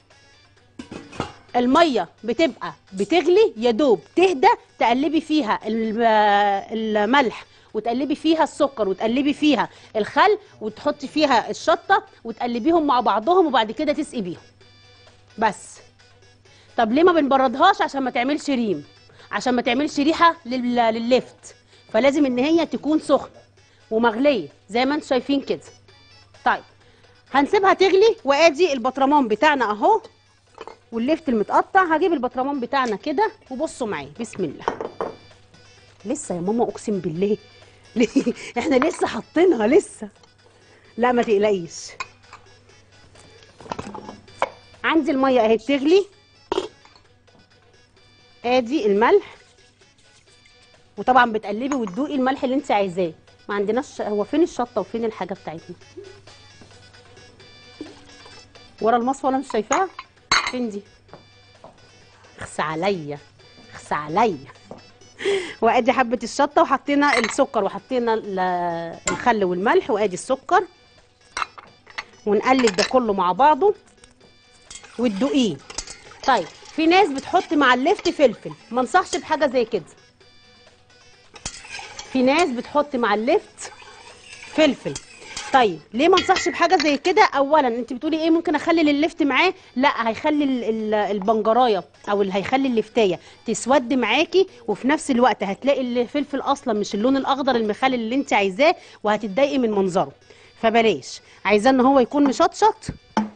الميه بتبقى بتغلي يا دوب تهدى تقلبي فيها الملح وتقلبي فيها السكر وتقلبي فيها الخل وتحطي فيها الشطه وتقلبيهم مع بعضهم وبعد كده تسقي بيهم بس طب ليه ما بنبردهاش عشان ما تعملش ريم عشان ما تعملش ريحه لللفت فلازم ان هي تكون سخنه ومغليه زي ما انتم شايفين كده طيب هنسيبها تغلي وادي البطرمان بتاعنا اهو واللفت المتقطع هجيب البطرمان بتاعنا كده وبصوا معايا بسم الله لسه يا ماما اقسم بالله احنا لسه حاطينها لسه لا ما تقلقيش عندي الميه اهي بتغلي ادي الملح وطبعا بتقلبي وتدوقي الملح اللي انت عايزاه ما عندناش هو فين الشطه وفين الحاجه بتاعتنا ورا المصفى ولا مش شايفاها فين دي اخس عليا اخس عليا وادي حبه الشطه وحطينا السكر وحطينا الخل والملح وادي السكر ونقلب ده كله مع بعضه وتدوقيه طيب في ناس بتحط مع اللفت فلفل ما انصحش بحاجه زي كده في ناس بتحط مع اللفت فلفل طيب ليه ما انصحش بحاجه زي كده اولا انت بتقولي ايه ممكن اخلي اللفت معاه لا هيخلي البنجرايه او اللي هيخلي اللفتايه تسود معاكي وفي نفس الوقت هتلاقي الفلفل اصلا مش اللون الاخضر المخلل اللي انت عايزاه وهتتضايقي من منظره فبلاش عايزاه ان هو يكون مشطشط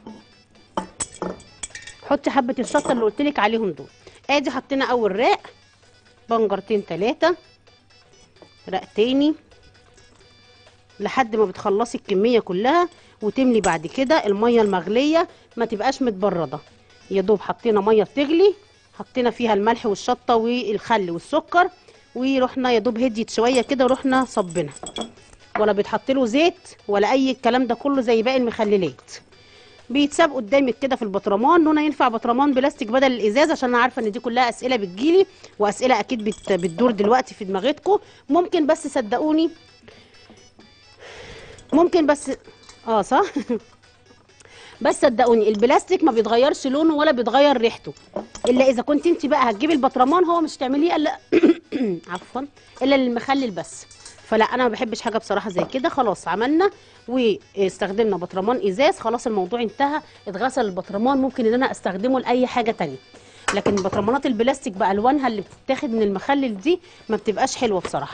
حطي حبه الشطه اللي قلت لك عليهم دول ادي حطينا اول راق بنجرتين ثلاثه راق تاني لحد ما بتخلصي الكميه كلها وتملي بعد كده الميه المغليه ما تبقاش متبرده يا دوب حطينا ميه بتغلي حطينا فيها الملح والشطه والخل والسكر ورحنا يا دوب هديت شويه كده ورحنا صبنا ولا بيتحط له زيت ولا اي الكلام ده كله زي باقي المخللات بيتساب قدامك كده في البطرمان نونا ينفع بطرمان بلاستيك بدل الازاز عشان انا عارفه ان دي كلها اسئله بتجيلي واسئله اكيد بت... بتدور دلوقتي في دماغتكم ممكن بس صدقوني ممكن بس اه صح بس صدقوني البلاستيك ما بيتغيرش لونه ولا بيتغير ريحته الا اذا كنت انت بقى هتجيبي البطرمان هو مش تعمليه الا عفوا الا للمخلل بس فلا انا ما بحبش حاجه بصراحه زي كده خلاص عملنا واستخدمنا بطرمان ازاز خلاص الموضوع انتهى اتغسل البطرمان ممكن ان انا استخدمه لاي حاجه تانية لكن بطرمانات البلاستيك بالوانها اللي بتتاخد من المخلل دي ما بتبقاش حلوه بصراحه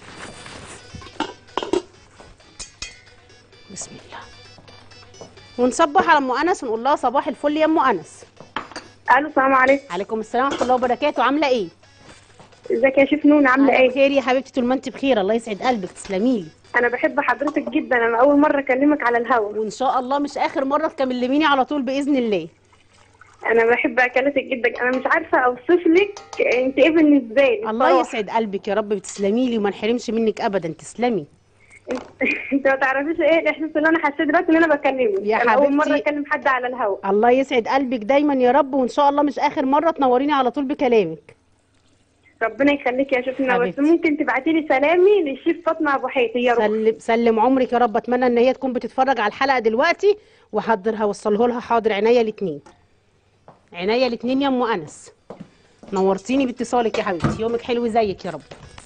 بسم الله ونصبح على ام انس ونقول لها صباح الفل يا ام انس الو السلام عليكم عليكم السلام ورحمه الله وبركاته عامله ايه ازيك يا شيف نون عامله أنا ايه بخير يا حبيبتي طول ما انت بخير الله يسعد قلبك تسلمي لي انا بحب حضرتك جدا انا اول مره اكلمك على الهوا وان شاء الله مش اخر مره تكلميني على طول باذن الله انا بحب اكلتك جدا انا مش عارفه اوصف لك انت ايه بالنسبه لي الله بصراحة. يسعد قلبك يا رب تسلمي لي وما نحرمش منك ابدا تسلمي انت انت ما تعرفيش ايه الاحساس اللي انا حسيت دلوقتي ان انا بكلمك يا انا اول مره حبيبتي. اكلم حد على الهوا الله يسعد قلبك دايما يا رب وان شاء الله مش اخر مره تنوريني على طول بكلامك ربنا يخليك يا شيفنا بس حبيبتي. ممكن تبعتي لي سلامي للشيف فاطمه ابو حيط يا روح سلم سلم عمرك يا رب اتمنى ان هي تكون بتتفرج على الحلقه دلوقتي وحضر هوصله لها حاضر عينيا الاثنين عينيا الاثنين يا ام انس نورتيني باتصالك يا حبيبتي يومك حلو زيك يا رب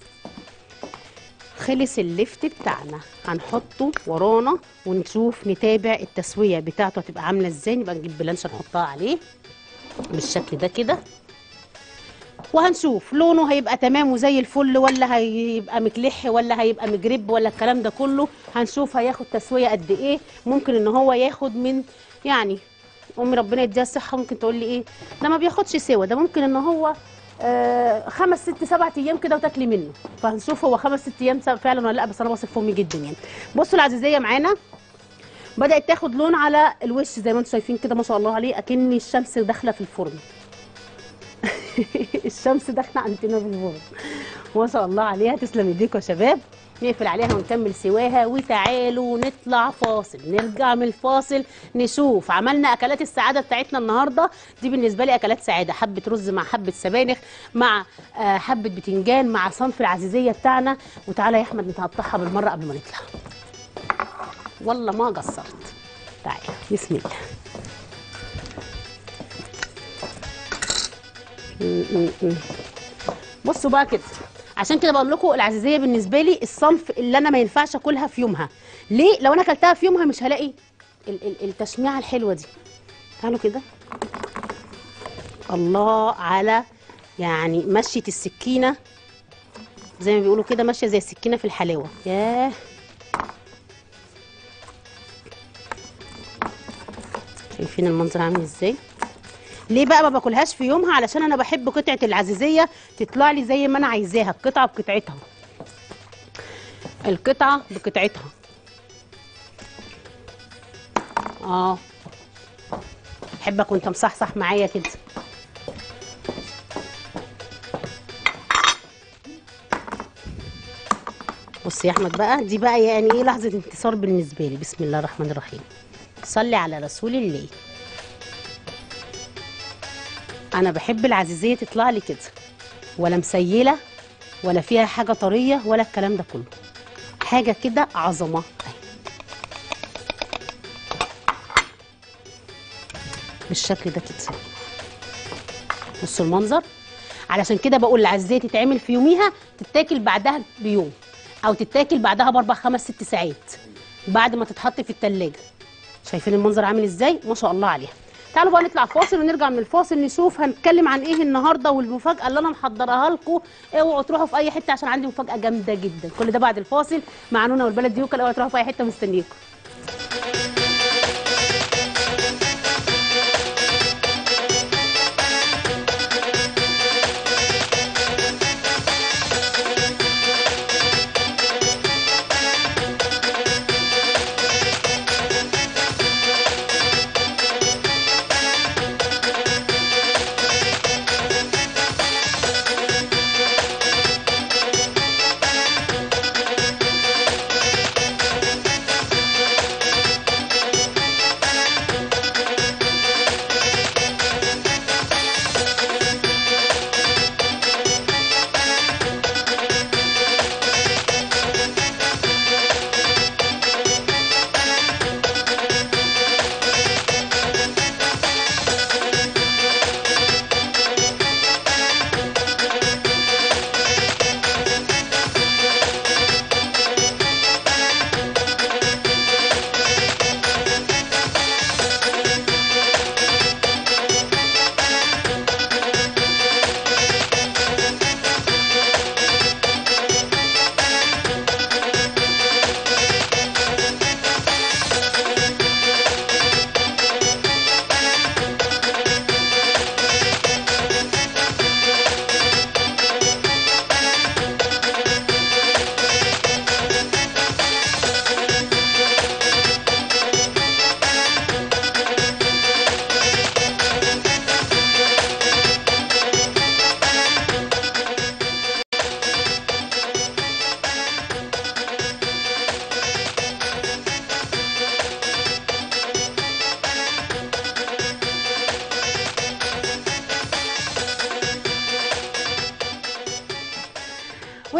خلص اللفت بتاعنا هنحطه ورانا ونشوف نتابع التسويه بتاعته هتبقى عامله ازاي نبقى نجيب بلانشه نحطها عليه بالشكل ده كده وهنشوف لونه هيبقى تمام وزي الفل ولا هيبقى مكلح ولا هيبقى مجرب ولا الكلام ده كله هنشوف هياخد تسويه قد ايه ممكن ان هو ياخد من يعني امي ربنا يديها الصحه ممكن تقول لي ايه ده ما بياخدش سوا ده ممكن ان هو آه خمس ست سبع ايام كده وتاكلي منه فهنشوف هو خمس ست ايام فعلا ولا لا بس انا واثق في امي جدا يعني بصوا العزيزيه معانا بدات تاخد لون على الوش زي ما انتم شايفين كده ما شاء الله عليه اكن الشمس داخله في الفرن الشمس داخله عندنا في الفرن ما شاء الله عليها تسلم ايديكم يا شباب نقفل عليها ونكمل سواها وتعالوا نطلع فاصل نرجع من الفاصل نشوف عملنا اكلات السعاده بتاعتنا النهارده دي بالنسبه لي اكلات سعاده حبه رز مع حبه سبانخ مع آه، حبه بتنجان مع صنف العزيزيه بتاعنا وتعالى يا احمد نتقطعها بالمره قبل ما نطلع والله ما قصرت تعالى بسم الله م- م- م. بصوا بقى كده عشان كده بقول لكم العزيزيه بالنسبه لي الصنف اللي انا ما ينفعش اكلها في يومها ليه لو انا اكلتها في يومها مش هلاقي ال- ال- التشميعه الحلوه دي تعالوا كده الله على يعني مشيه السكينه زي ما بيقولوا كده ماشيه زي السكينه في الحلاوه ياه شايفين المنظر عامل ازاي ليه بقى ما باكلهاش في يومها علشان انا بحب قطعه العزيزيه تطلع لي زي ما انا عايزاها القطعه بقطعتها القطعه بقطعتها اه احبك وانت مصحصح معايا كده بص يا احمد بقى دي بقى يعني ايه لحظه انتصار بالنسبه لي بسم الله الرحمن الرحيم صلي على رسول الله انا بحب العزيزيه تطلع لي كده ولا مسيله ولا فيها حاجه طريه ولا الكلام ده كله حاجه كده عظمه أهي. بالشكل ده كده بصوا المنظر علشان كده بقول العزيزيه تتعمل في يوميها تتاكل بعدها بيوم او تتاكل بعدها باربع خمس ست ساعات بعد ما تتحط في التلاجة شايفين المنظر عامل ازاي ما شاء الله عليها تعالوا بقى نطلع فاصل ونرجع من الفاصل نشوف هنتكلم عن ايه النهارده والمفاجاه اللي انا محضراها لكم اوعوا تروحوا في اي حته عشان عندي مفاجاه جامده جدا كل ده بعد الفاصل مع نونا والبلد ديوكا اوعوا تروحوا في اي حته مستنيكم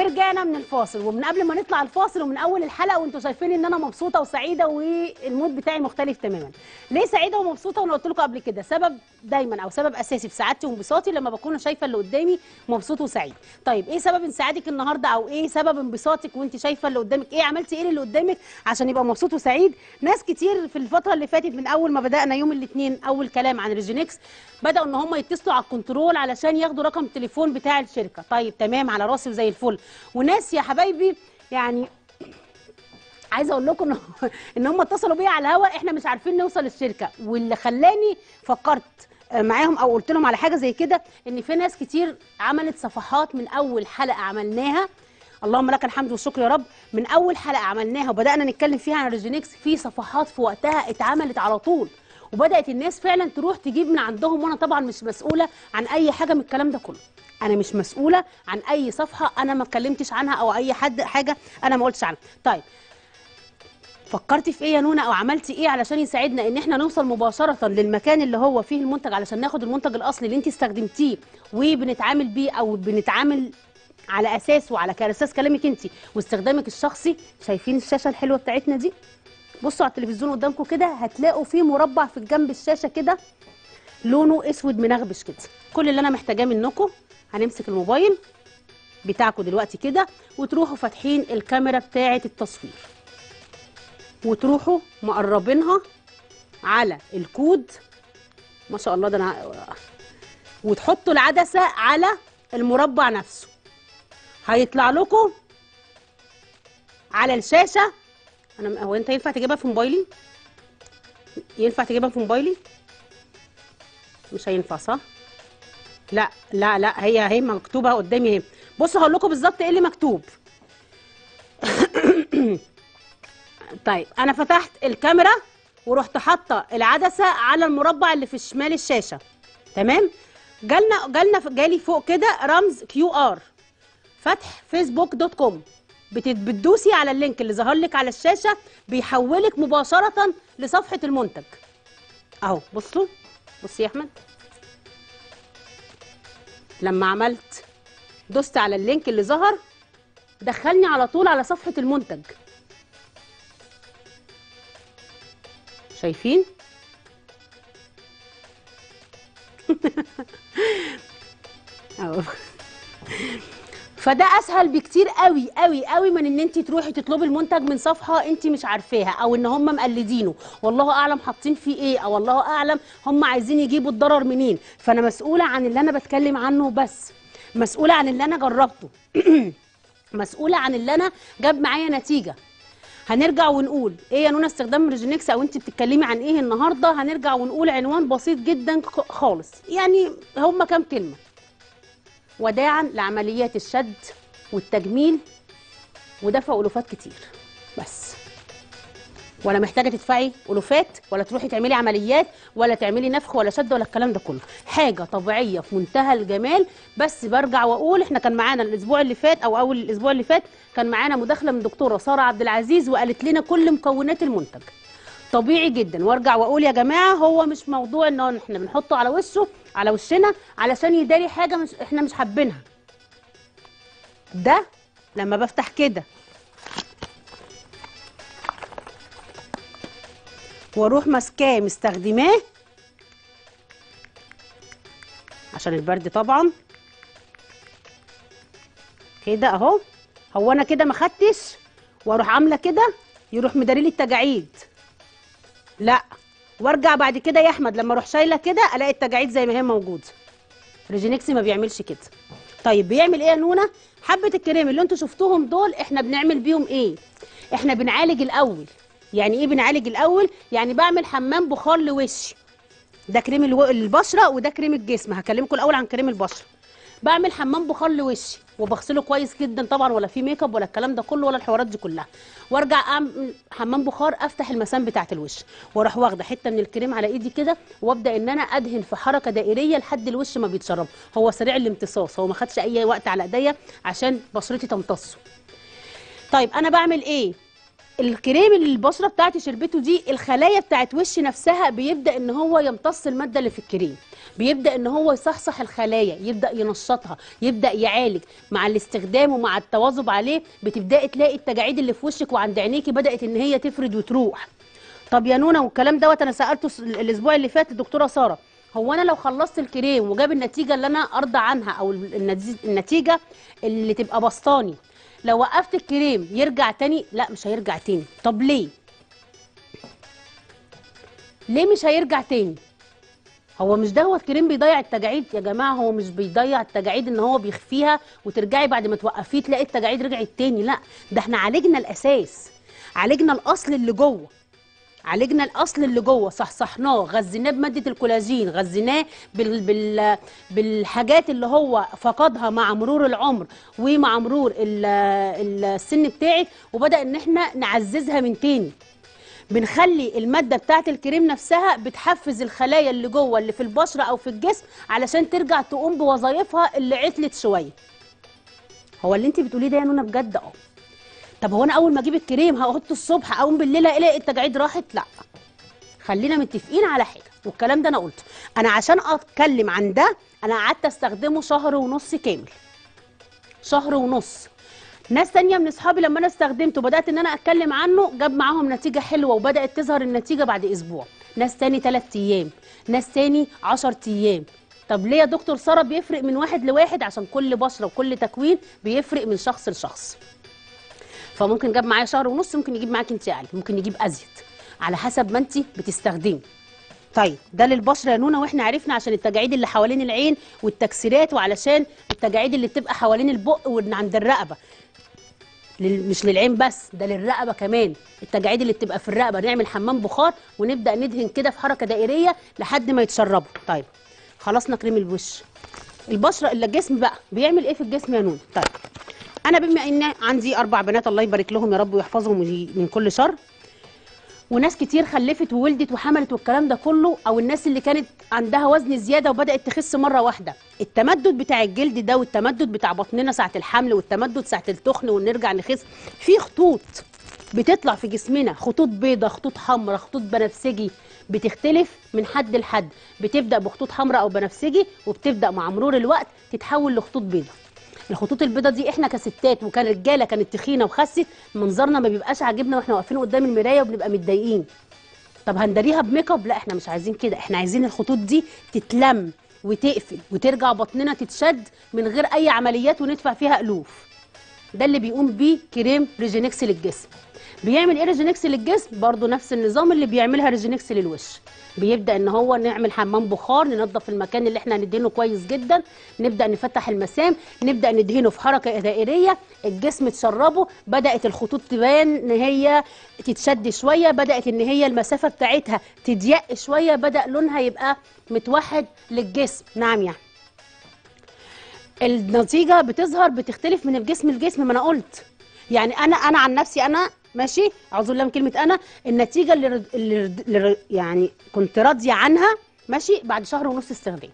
ورجعنا من الفاصل ومن قبل ما نطلع الفاصل ومن اول الحلقه وانتم شايفين ان انا مبسوطه وسعيده والمود بتاعي مختلف تماما ليه سعيده ومبسوطه وانا قلت لكم قبل كده سبب دايما او سبب اساسي في سعادتي وانبساطي لما بكون شايفه اللي قدامي مبسوط وسعيد طيب ايه سبب انسعادك النهارده او ايه سبب انبساطك وانت شايفه اللي قدامك ايه عملتي ايه اللي قدامك عشان يبقى مبسوط وسعيد ناس كتير في الفتره اللي فاتت من اول ما بدانا يوم الاثنين اول كلام عن ريجينكس بداوا ان هم يتصلوا على الكنترول علشان ياخدوا رقم التليفون بتاع الشركه طيب تمام على راسي وزي الفل وناس يا حبايبي يعني عايزه اقول لكم ان ان هم اتصلوا بيا على الهوا احنا مش عارفين نوصل الشركه واللي خلاني فكرت معاهم او قلت لهم على حاجه زي كده ان في ناس كتير عملت صفحات من اول حلقه عملناها اللهم لك الحمد والشكر يا رب من اول حلقه عملناها وبدانا نتكلم فيها عن ريجينكس في صفحات في وقتها اتعملت على طول وبدات الناس فعلا تروح تجيب من عندهم وانا طبعا مش مسؤوله عن اي حاجه من الكلام ده كله انا مش مسؤوله عن اي صفحه انا ما اتكلمتش عنها او اي حد حاجه انا ما قلتش عنها طيب فكرتي في ايه يا نونا او عملتي ايه علشان يساعدنا ان احنا نوصل مباشره للمكان اللي هو فيه المنتج علشان ناخد المنتج الاصلي اللي انت استخدمتيه وبنتعامل بيه او بنتعامل على اساسه على اساس كلامك انت واستخدامك الشخصي شايفين الشاشه الحلوه بتاعتنا دي بصوا على التلفزيون قدامكم كده هتلاقوا فيه مربع في جنب الشاشه كده لونه اسود منغبش كده كل اللي انا محتاجاه منكم هنمسك الموبايل بتاعكم دلوقتي كده وتروحوا فاتحين الكاميرا بتاعه التصوير وتروحوا مقربينها على الكود ما شاء الله ده انا وتحطوا العدسه على المربع نفسه هيطلع لكم على الشاشه انا هو انت ينفع تجيبها في موبايلي ينفع تجيبها في موبايلي مش هينفع صح لا لا لا هي هي مكتوبه قدامي اهي بصوا هقول لكم بالظبط ايه اللي مكتوب طيب انا فتحت الكاميرا ورحت حاطه العدسه على المربع اللي في شمال الشاشه تمام جالنا جالنا جالي فوق كده رمز كيو ار فتح فيسبوك دوت كوم بتدوسي على اللينك اللي ظهر لك على الشاشه بيحولك مباشره لصفحه المنتج اهو بصوا بصي يا احمد لما عملت دوست على اللينك اللي ظهر دخلني على طول على صفحه المنتج شايفين اهو فده اسهل بكتير قوي قوي قوي من ان انت تروحي تطلبي المنتج من صفحه انت مش عارفاها او ان هم مقلدينه والله اعلم حاطين فيه ايه او الله اعلم هم عايزين يجيبوا الضرر منين فانا مسؤوله عن اللي انا بتكلم عنه بس مسؤوله عن اللي انا جربته مسؤوله عن اللي انا جاب معايا نتيجه هنرجع ونقول ايه يا نونا استخدام ريجينكس او انت بتتكلمي عن ايه النهارده هنرجع ونقول عنوان بسيط جدا خالص يعني هم كام كلمه وداعا لعمليات الشد والتجميل ودفع الوفات كتير بس ولا محتاجه تدفعي الوفات ولا تروحي تعملي عمليات ولا تعملي نفخ ولا شد ولا الكلام ده كله حاجه طبيعيه في منتهى الجمال بس برجع واقول احنا كان معانا الاسبوع اللي فات او اول الاسبوع اللي فات كان معانا مداخله من دكتوره ساره عبد العزيز وقالت لنا كل مكونات المنتج طبيعي جدا وارجع واقول يا جماعه هو مش موضوع ان احنا بنحطه على وشه على وشنا علشان يداري حاجه مش احنا مش حابينها ده لما بفتح كده واروح ماسكاه مستخدماه عشان البرد طبعا كده اهو هو انا كده ما خدتش واروح عامله كده يروح مداريلي التجاعيد لا وارجع بعد كده يا احمد لما اروح شايله كده الاقي التجاعيد زي ما هي موجوده ريجينكسي ما بيعملش كده طيب بيعمل ايه يا نونا حبه الكريم اللي انتوا شفتوهم دول احنا بنعمل بيهم ايه احنا بنعالج الاول يعني ايه بنعالج الاول يعني بعمل حمام بخار لوشي ده كريم الو... البشره وده كريم الجسم هكلمكم الاول عن كريم البشره بعمل حمام بخار لوشي وبغسله كويس جدا طبعا ولا في ميك اب ولا الكلام ده كله ولا الحوارات دي كلها وارجع اعمل حمام بخار افتح المسام بتاعه الوش واروح واخده حته من الكريم على ايدي كده وابدا ان انا ادهن في حركه دائريه لحد الوش ما بيتشرب هو سريع الامتصاص هو ما خدش اي وقت على ايديا عشان بشرتي تمتصه طيب انا بعمل ايه الكريم اللي البشره بتاعتي شربته دي الخلايا بتاعت وش نفسها بيبدا ان هو يمتص الماده اللي في الكريم بيبدا ان هو يصحصح الخلايا يبدا ينشطها يبدا يعالج مع الاستخدام ومع التواظب عليه بتبداي تلاقي التجاعيد اللي في وشك وعند عينيكي بدات ان هي تفرد وتروح طب يا نونا والكلام دوت انا سالته س- الاسبوع اللي فات الدكتوره ساره هو انا لو خلصت الكريم وجاب النتيجه اللي انا ارضى عنها او النتيجه النتيجة اللي تبقى بسطاني لو وقفت الكريم يرجع تاني لا مش هيرجع تاني طب ليه ليه مش هيرجع تاني هو مش دوت كريم بيضيع التجاعيد يا جماعه هو مش بيضيع التجاعيد ان هو بيخفيها وترجعي بعد ما توقفيه تلاقي التجاعيد رجعت تاني لا ده احنا عالجنا الاساس عالجنا الاصل اللي جوه عالجنا الاصل اللي جوه صحصحناه غذيناه بماده الكولاجين غذيناه بال بال بالحاجات اللي هو فقدها مع مرور العمر ومع مرور ال- ال- السن بتاعك وبدا ان احنا نعززها من تاني بنخلي الماده بتاعه الكريم نفسها بتحفز الخلايا اللي جوه اللي في البشره او في الجسم علشان ترجع تقوم بوظائفها اللي عطلت شويه هو اللي انت بتقوليه ده يا نونا بجد اه طب هو انا اول ما اجيب الكريم هحطه الصبح اقوم بالليل الاقي التجاعيد راحت لا خلينا متفقين على حاجه والكلام ده انا قلته انا عشان اتكلم عن ده انا قعدت استخدمه شهر ونص كامل شهر ونص ناس تانية من اصحابي لما انا استخدمته بدات ان انا اتكلم عنه جاب معاهم نتيجه حلوه وبدات تظهر النتيجه بعد اسبوع ناس تاني 3 ايام ناس تاني 10 ايام طب ليه يا دكتور ساره بيفرق من واحد لواحد عشان كل بشره وكل تكوين بيفرق من شخص لشخص فممكن جاب معايا شهر ونص ممكن يجيب معاك انت اقل ممكن يجيب ازيد على حسب ما انت بتستخدمي طيب ده للبشره يا نونا واحنا عرفنا عشان التجاعيد اللي حوالين العين والتكسيرات وعلشان التجاعيد اللي بتبقى حوالين البق وعند الرقبه لل- مش للعين بس ده للرقبه كمان التجاعيد اللي بتبقى في الرقبه نعمل حمام بخار ونبدا ندهن كده في حركه دائريه لحد ما يتشربوا طيب خلصنا كريم الوش البشره الا الجسم بقى بيعمل ايه في الجسم يا نونا طيب انا بما ان عندي اربع بنات الله يبارك لهم يا رب ويحفظهم وي- من كل شر وناس كتير خلفت وولدت وحملت والكلام ده كله او الناس اللي كانت عندها وزن زياده وبدات تخس مره واحده التمدد بتاع الجلد ده والتمدد بتاع بطننا ساعه الحمل والتمدد ساعه التخن ونرجع نخس في خطوط بتطلع في جسمنا خطوط بيضة خطوط حمراء خطوط بنفسجي بتختلف من حد لحد بتبدا بخطوط حمراء او بنفسجي وبتبدا مع مرور الوقت تتحول لخطوط بيضة الخطوط البيضة دي احنا كستات وكان رجاله كانت تخينه وخست منظرنا ما بيبقاش عاجبنا واحنا واقفين قدام المرايه وبنبقى متضايقين طب هنداريها بميك اب لا احنا مش عايزين كده احنا عايزين الخطوط دي تتلم وتقفل وترجع بطننا تتشد من غير اي عمليات وندفع فيها الوف ده اللي بيقوم بيه كريم ريجينكس للجسم بيعمل ايه ريجينكس للجسم برضو نفس النظام اللي بيعملها ريجينكس للوش بيبدا ان هو نعمل حمام بخار ننظف المكان اللي احنا هندهنه كويس جدا نبدا نفتح المسام نبدا ندهنه في حركه دائريه الجسم تشربه بدات الخطوط تبان ان هي تتشد شويه بدات ان هي المسافه بتاعتها تضيق شويه بدا لونها يبقى متوحد للجسم نعم يعني النتيجه بتظهر بتختلف من الجسم لجسم ما انا قلت يعني انا انا عن نفسي انا ماشي اعوذ بالله من كلمه انا النتيجه اللي, رد- اللي, رد- اللي ر- يعني كنت راضيه عنها ماشي بعد شهر ونص استخدام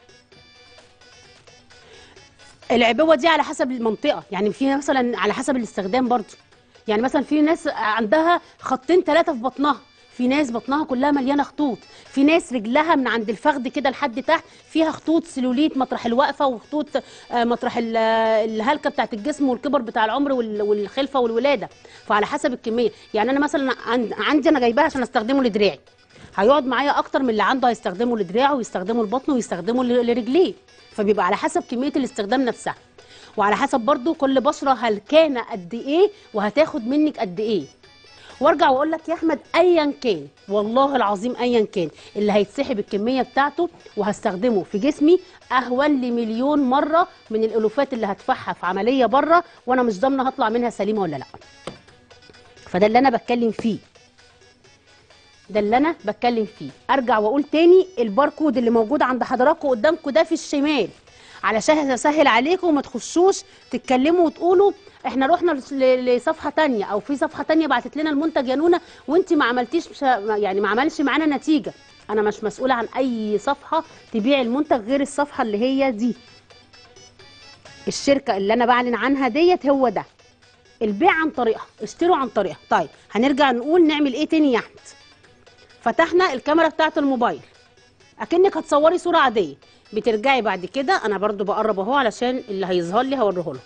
العبوه دي على حسب المنطقه يعني في مثلا على حسب الاستخدام برضو يعني مثلا في ناس عندها خطين ثلاثه في بطنها في ناس بطنها كلها مليانه خطوط في ناس رجلها من عند الفخذ كده لحد تحت فيها خطوط سلوليت مطرح الوقفه وخطوط آه، مطرح ال- الهلكه بتاعت الجسم والكبر بتاع العمر وال- والخلفه والولاده فعلى حسب الكميه يعني انا مثلا عن- عندي انا جايباها عشان استخدمه لدراعي هيقعد معايا اكتر من اللي عنده هيستخدمه لدراعه ويستخدمه لبطنه ويستخدمه ل- لرجليه فبيبقى على حسب كميه الاستخدام نفسها وعلى حسب برضو كل بشره هلكانه قد ايه وهتاخد منك قد ايه وارجع واقول لك يا احمد ايا كان والله العظيم ايا كان اللي هيتسحب الكميه بتاعته وهستخدمه في جسمي اهون لي مليون مره من الالوفات اللي هدفعها في عمليه بره وانا مش ضامنه هطلع منها سليمه ولا لا فده اللي انا بتكلم فيه ده اللي انا بتكلم فيه ارجع واقول تاني الباركود اللي موجود عند حضراتكم قدامكم ده في الشمال علشان اسهل عليكم وما تخشوش تتكلموا وتقولوا احنا رحنا لس- ل- لصفحه تانية او في صفحه تانية بعتت لنا المنتج يا نونا وانت ما عملتيش مش يعني ما عملش معانا نتيجه انا مش مسؤوله عن اي صفحه تبيع المنتج غير الصفحه اللي هي دي الشركه اللي انا بعلن عنها ديت هو ده البيع عن طريقها اشتروا عن طريقها طيب هنرجع نقول نعمل ايه تاني يا احمد فتحنا الكاميرا بتاعت الموبايل اكنك هتصوري صوره عاديه بترجعي بعد كده انا برضو بقرب اهو علشان اللي هيظهر لي هوريه له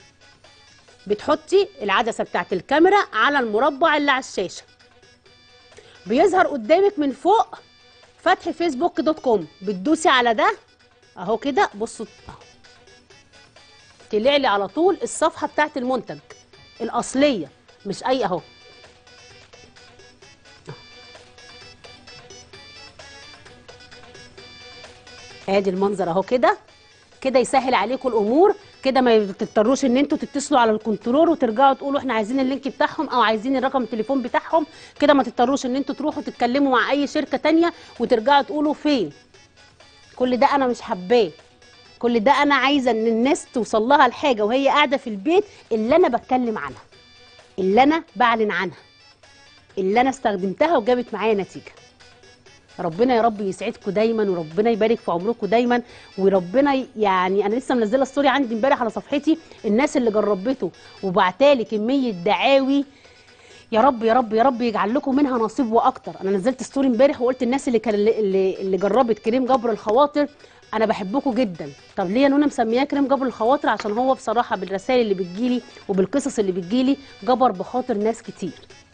بتحطي العدسه بتاعت الكاميرا على المربع اللي على الشاشه بيظهر قدامك من فوق فتح فيسبوك دوت كوم بتدوسي على ده اهو كده بصوا اهو طلع لي على طول الصفحه بتاعت المنتج الاصليه مش اي اهو ادي المنظر اهو كده كده يسهل عليكم الامور كده ما تضطروش ان انتوا تتصلوا على الكنترول وترجعوا تقولوا احنا عايزين اللينك بتاعهم او عايزين الرقم التليفون بتاعهم كده ما تضطروش ان انتوا تروحوا تتكلموا مع اي شركه تانية وترجعوا تقولوا فين كل ده انا مش حباه كل ده انا عايزه ان الناس توصل لها الحاجه وهي قاعده في البيت اللي انا بتكلم عنها اللي انا بعلن عنها اللي انا استخدمتها وجابت معايا نتيجه ربنا يا رب يسعدكم دايما وربنا يبارك في عمركم دايما وربنا ي- يعني انا لسه منزله ستوري عندي امبارح على صفحتي الناس اللي جربته وبعتالي كميه دعاوي يا رب يا رب يا رب يجعل لكم منها نصيب واكتر انا نزلت ستوري امبارح وقلت الناس اللي كان اللي, اللي جربت كريم جبر الخواطر انا بحبكم جدا طب ليه يا نونا مسمياه كريم جبر الخواطر عشان هو بصراحه بالرسائل اللي بتجيلي وبالقصص اللي بتجيلي جبر بخاطر ناس كتير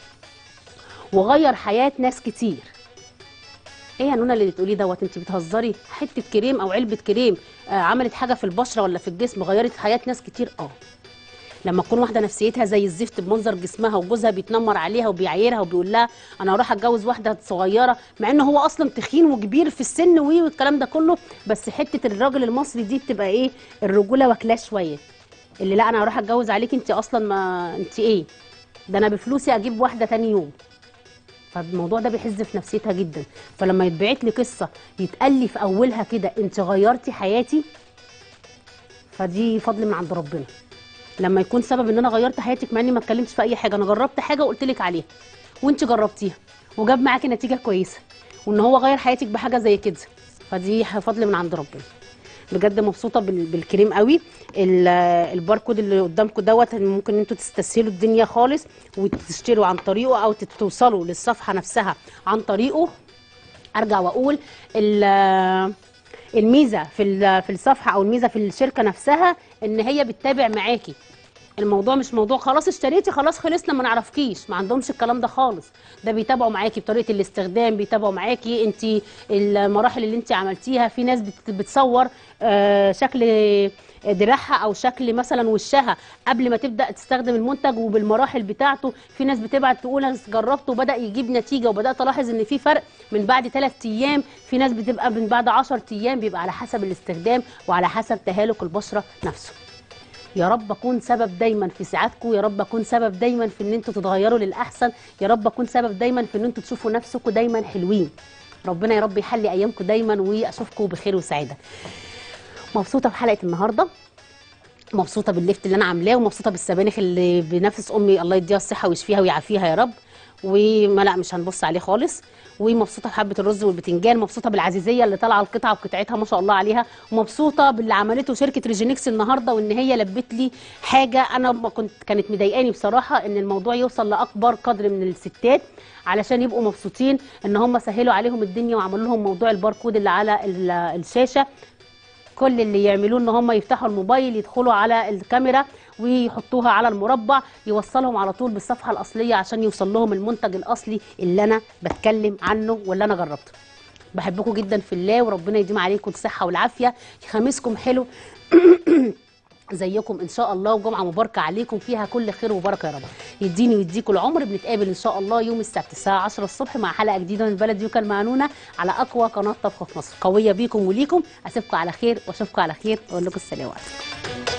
وغير حياه ناس كتير ايه يا نونا اللي بتقوليه دوت انت بتهزري حته كريم او علبه كريم آه عملت حاجه في البشره ولا في الجسم غيرت حياه ناس كتير اه لما تكون واحده نفسيتها زي الزفت بمنظر جسمها وجوزها بيتنمر عليها وبيعايرها وبيقول لها انا هروح اتجوز واحده صغيره مع ان هو اصلا تخين وكبير في السن وي والكلام ده كله بس حته الراجل المصري دي بتبقى ايه الرجوله واكلاه شويه اللي لا انا هروح اتجوز عليك انت اصلا ما انت ايه ده انا بفلوسي اجيب واحده تاني يوم فالموضوع ده بيحز في نفسيتها جدا فلما يتبعت لي قصه يتقال لي في اولها كده انت غيرتي حياتي فدي فضل من عند ربنا لما يكون سبب ان انا غيرت حياتك مع اني ما اتكلمتش في اي حاجه انا جربت حاجه وقلت لك عليها وانت جربتيها وجاب معاكي نتيجه كويسه وان هو غير حياتك بحاجه زي كده فدي فضل من عند ربنا بجد مبسوطه بال- بالكريم قوي ال- الباركود اللي قدامكم دوت ممكن انتوا تستسهلوا الدنيا خالص وتشتروا عن طريقه او توصلوا للصفحه نفسها عن طريقه ارجع واقول ال- الميزه في ال- في الصفحه او الميزه في الشركه نفسها ان هي بتتابع معاكي الموضوع مش موضوع خلاص اشتريتي خلاص خلصنا ما نعرفكيش ما عندهمش الكلام ده خالص ده بيتابعوا معاكي بطريقه الاستخدام بيتابعوا معاكي انت المراحل اللي انت عملتيها في ناس بت- بتصور آه، شكل دراعها او شكل مثلا وشها قبل ما تبدا تستخدم المنتج وبالمراحل بتاعته في ناس بتبعت تقول انا جربت وبدا يجيب نتيجه وبدات الاحظ ان في فرق من بعد 3 ايام في ناس بتبقى من بعد 10 ايام بيبقى على حسب الاستخدام وعلى حسب تهالك البشره نفسه يا رب اكون سبب دايما في سعادتكم يا رب اكون سبب دايما في ان انتوا تتغيروا للاحسن يا رب اكون سبب دايما في ان انتوا تشوفوا نفسكم دايما حلوين ربنا يا رب يحلي ايامكم دايما واشوفكم بخير وسعاده مبسوطه بحلقه النهارده مبسوطه بالليفت اللي انا عاملاه ومبسوطه بالسبانخ اللي بنفس امي الله يديها الصحه ويشفيها ويعافيها يا رب وما لا مش هنبص عليه خالص ومبسوطه بحبه الرز والبتنجان مبسوطه بالعزيزيه اللي طالعه القطعه بقطعتها ما شاء الله عليها ومبسوطه باللي عملته شركه ريجينكس النهارده وان هي لبت لي حاجه انا ما كنت كانت مضايقاني بصراحه ان الموضوع يوصل لاكبر قدر من الستات علشان يبقوا مبسوطين ان هم سهلوا عليهم الدنيا وعملوا لهم موضوع الباركود اللي على ال- الشاشه كل اللي يعملوه ان هم يفتحوا الموبايل يدخلوا على الكاميرا ويحطوها على المربع يوصلهم على طول بالصفحه الاصليه عشان يوصل لهم المنتج الاصلي اللي انا بتكلم عنه واللي انا جربته بحبكم جدا في الله وربنا يديم عليكم الصحه والعافيه خميسكم حلو زيكم ان شاء الله وجمعه مباركه عليكم فيها كل خير وبركه يا رب يديني ويديكم العمر بنتقابل ان شاء الله يوم السبت الساعه 10 الصبح مع حلقه جديده من بلد يوكل معنونه على اقوى قناه طبخ في مصر قويه بيكم وليكم اسيبكم على خير واشوفكم على خير واقول لكم السلام عليكم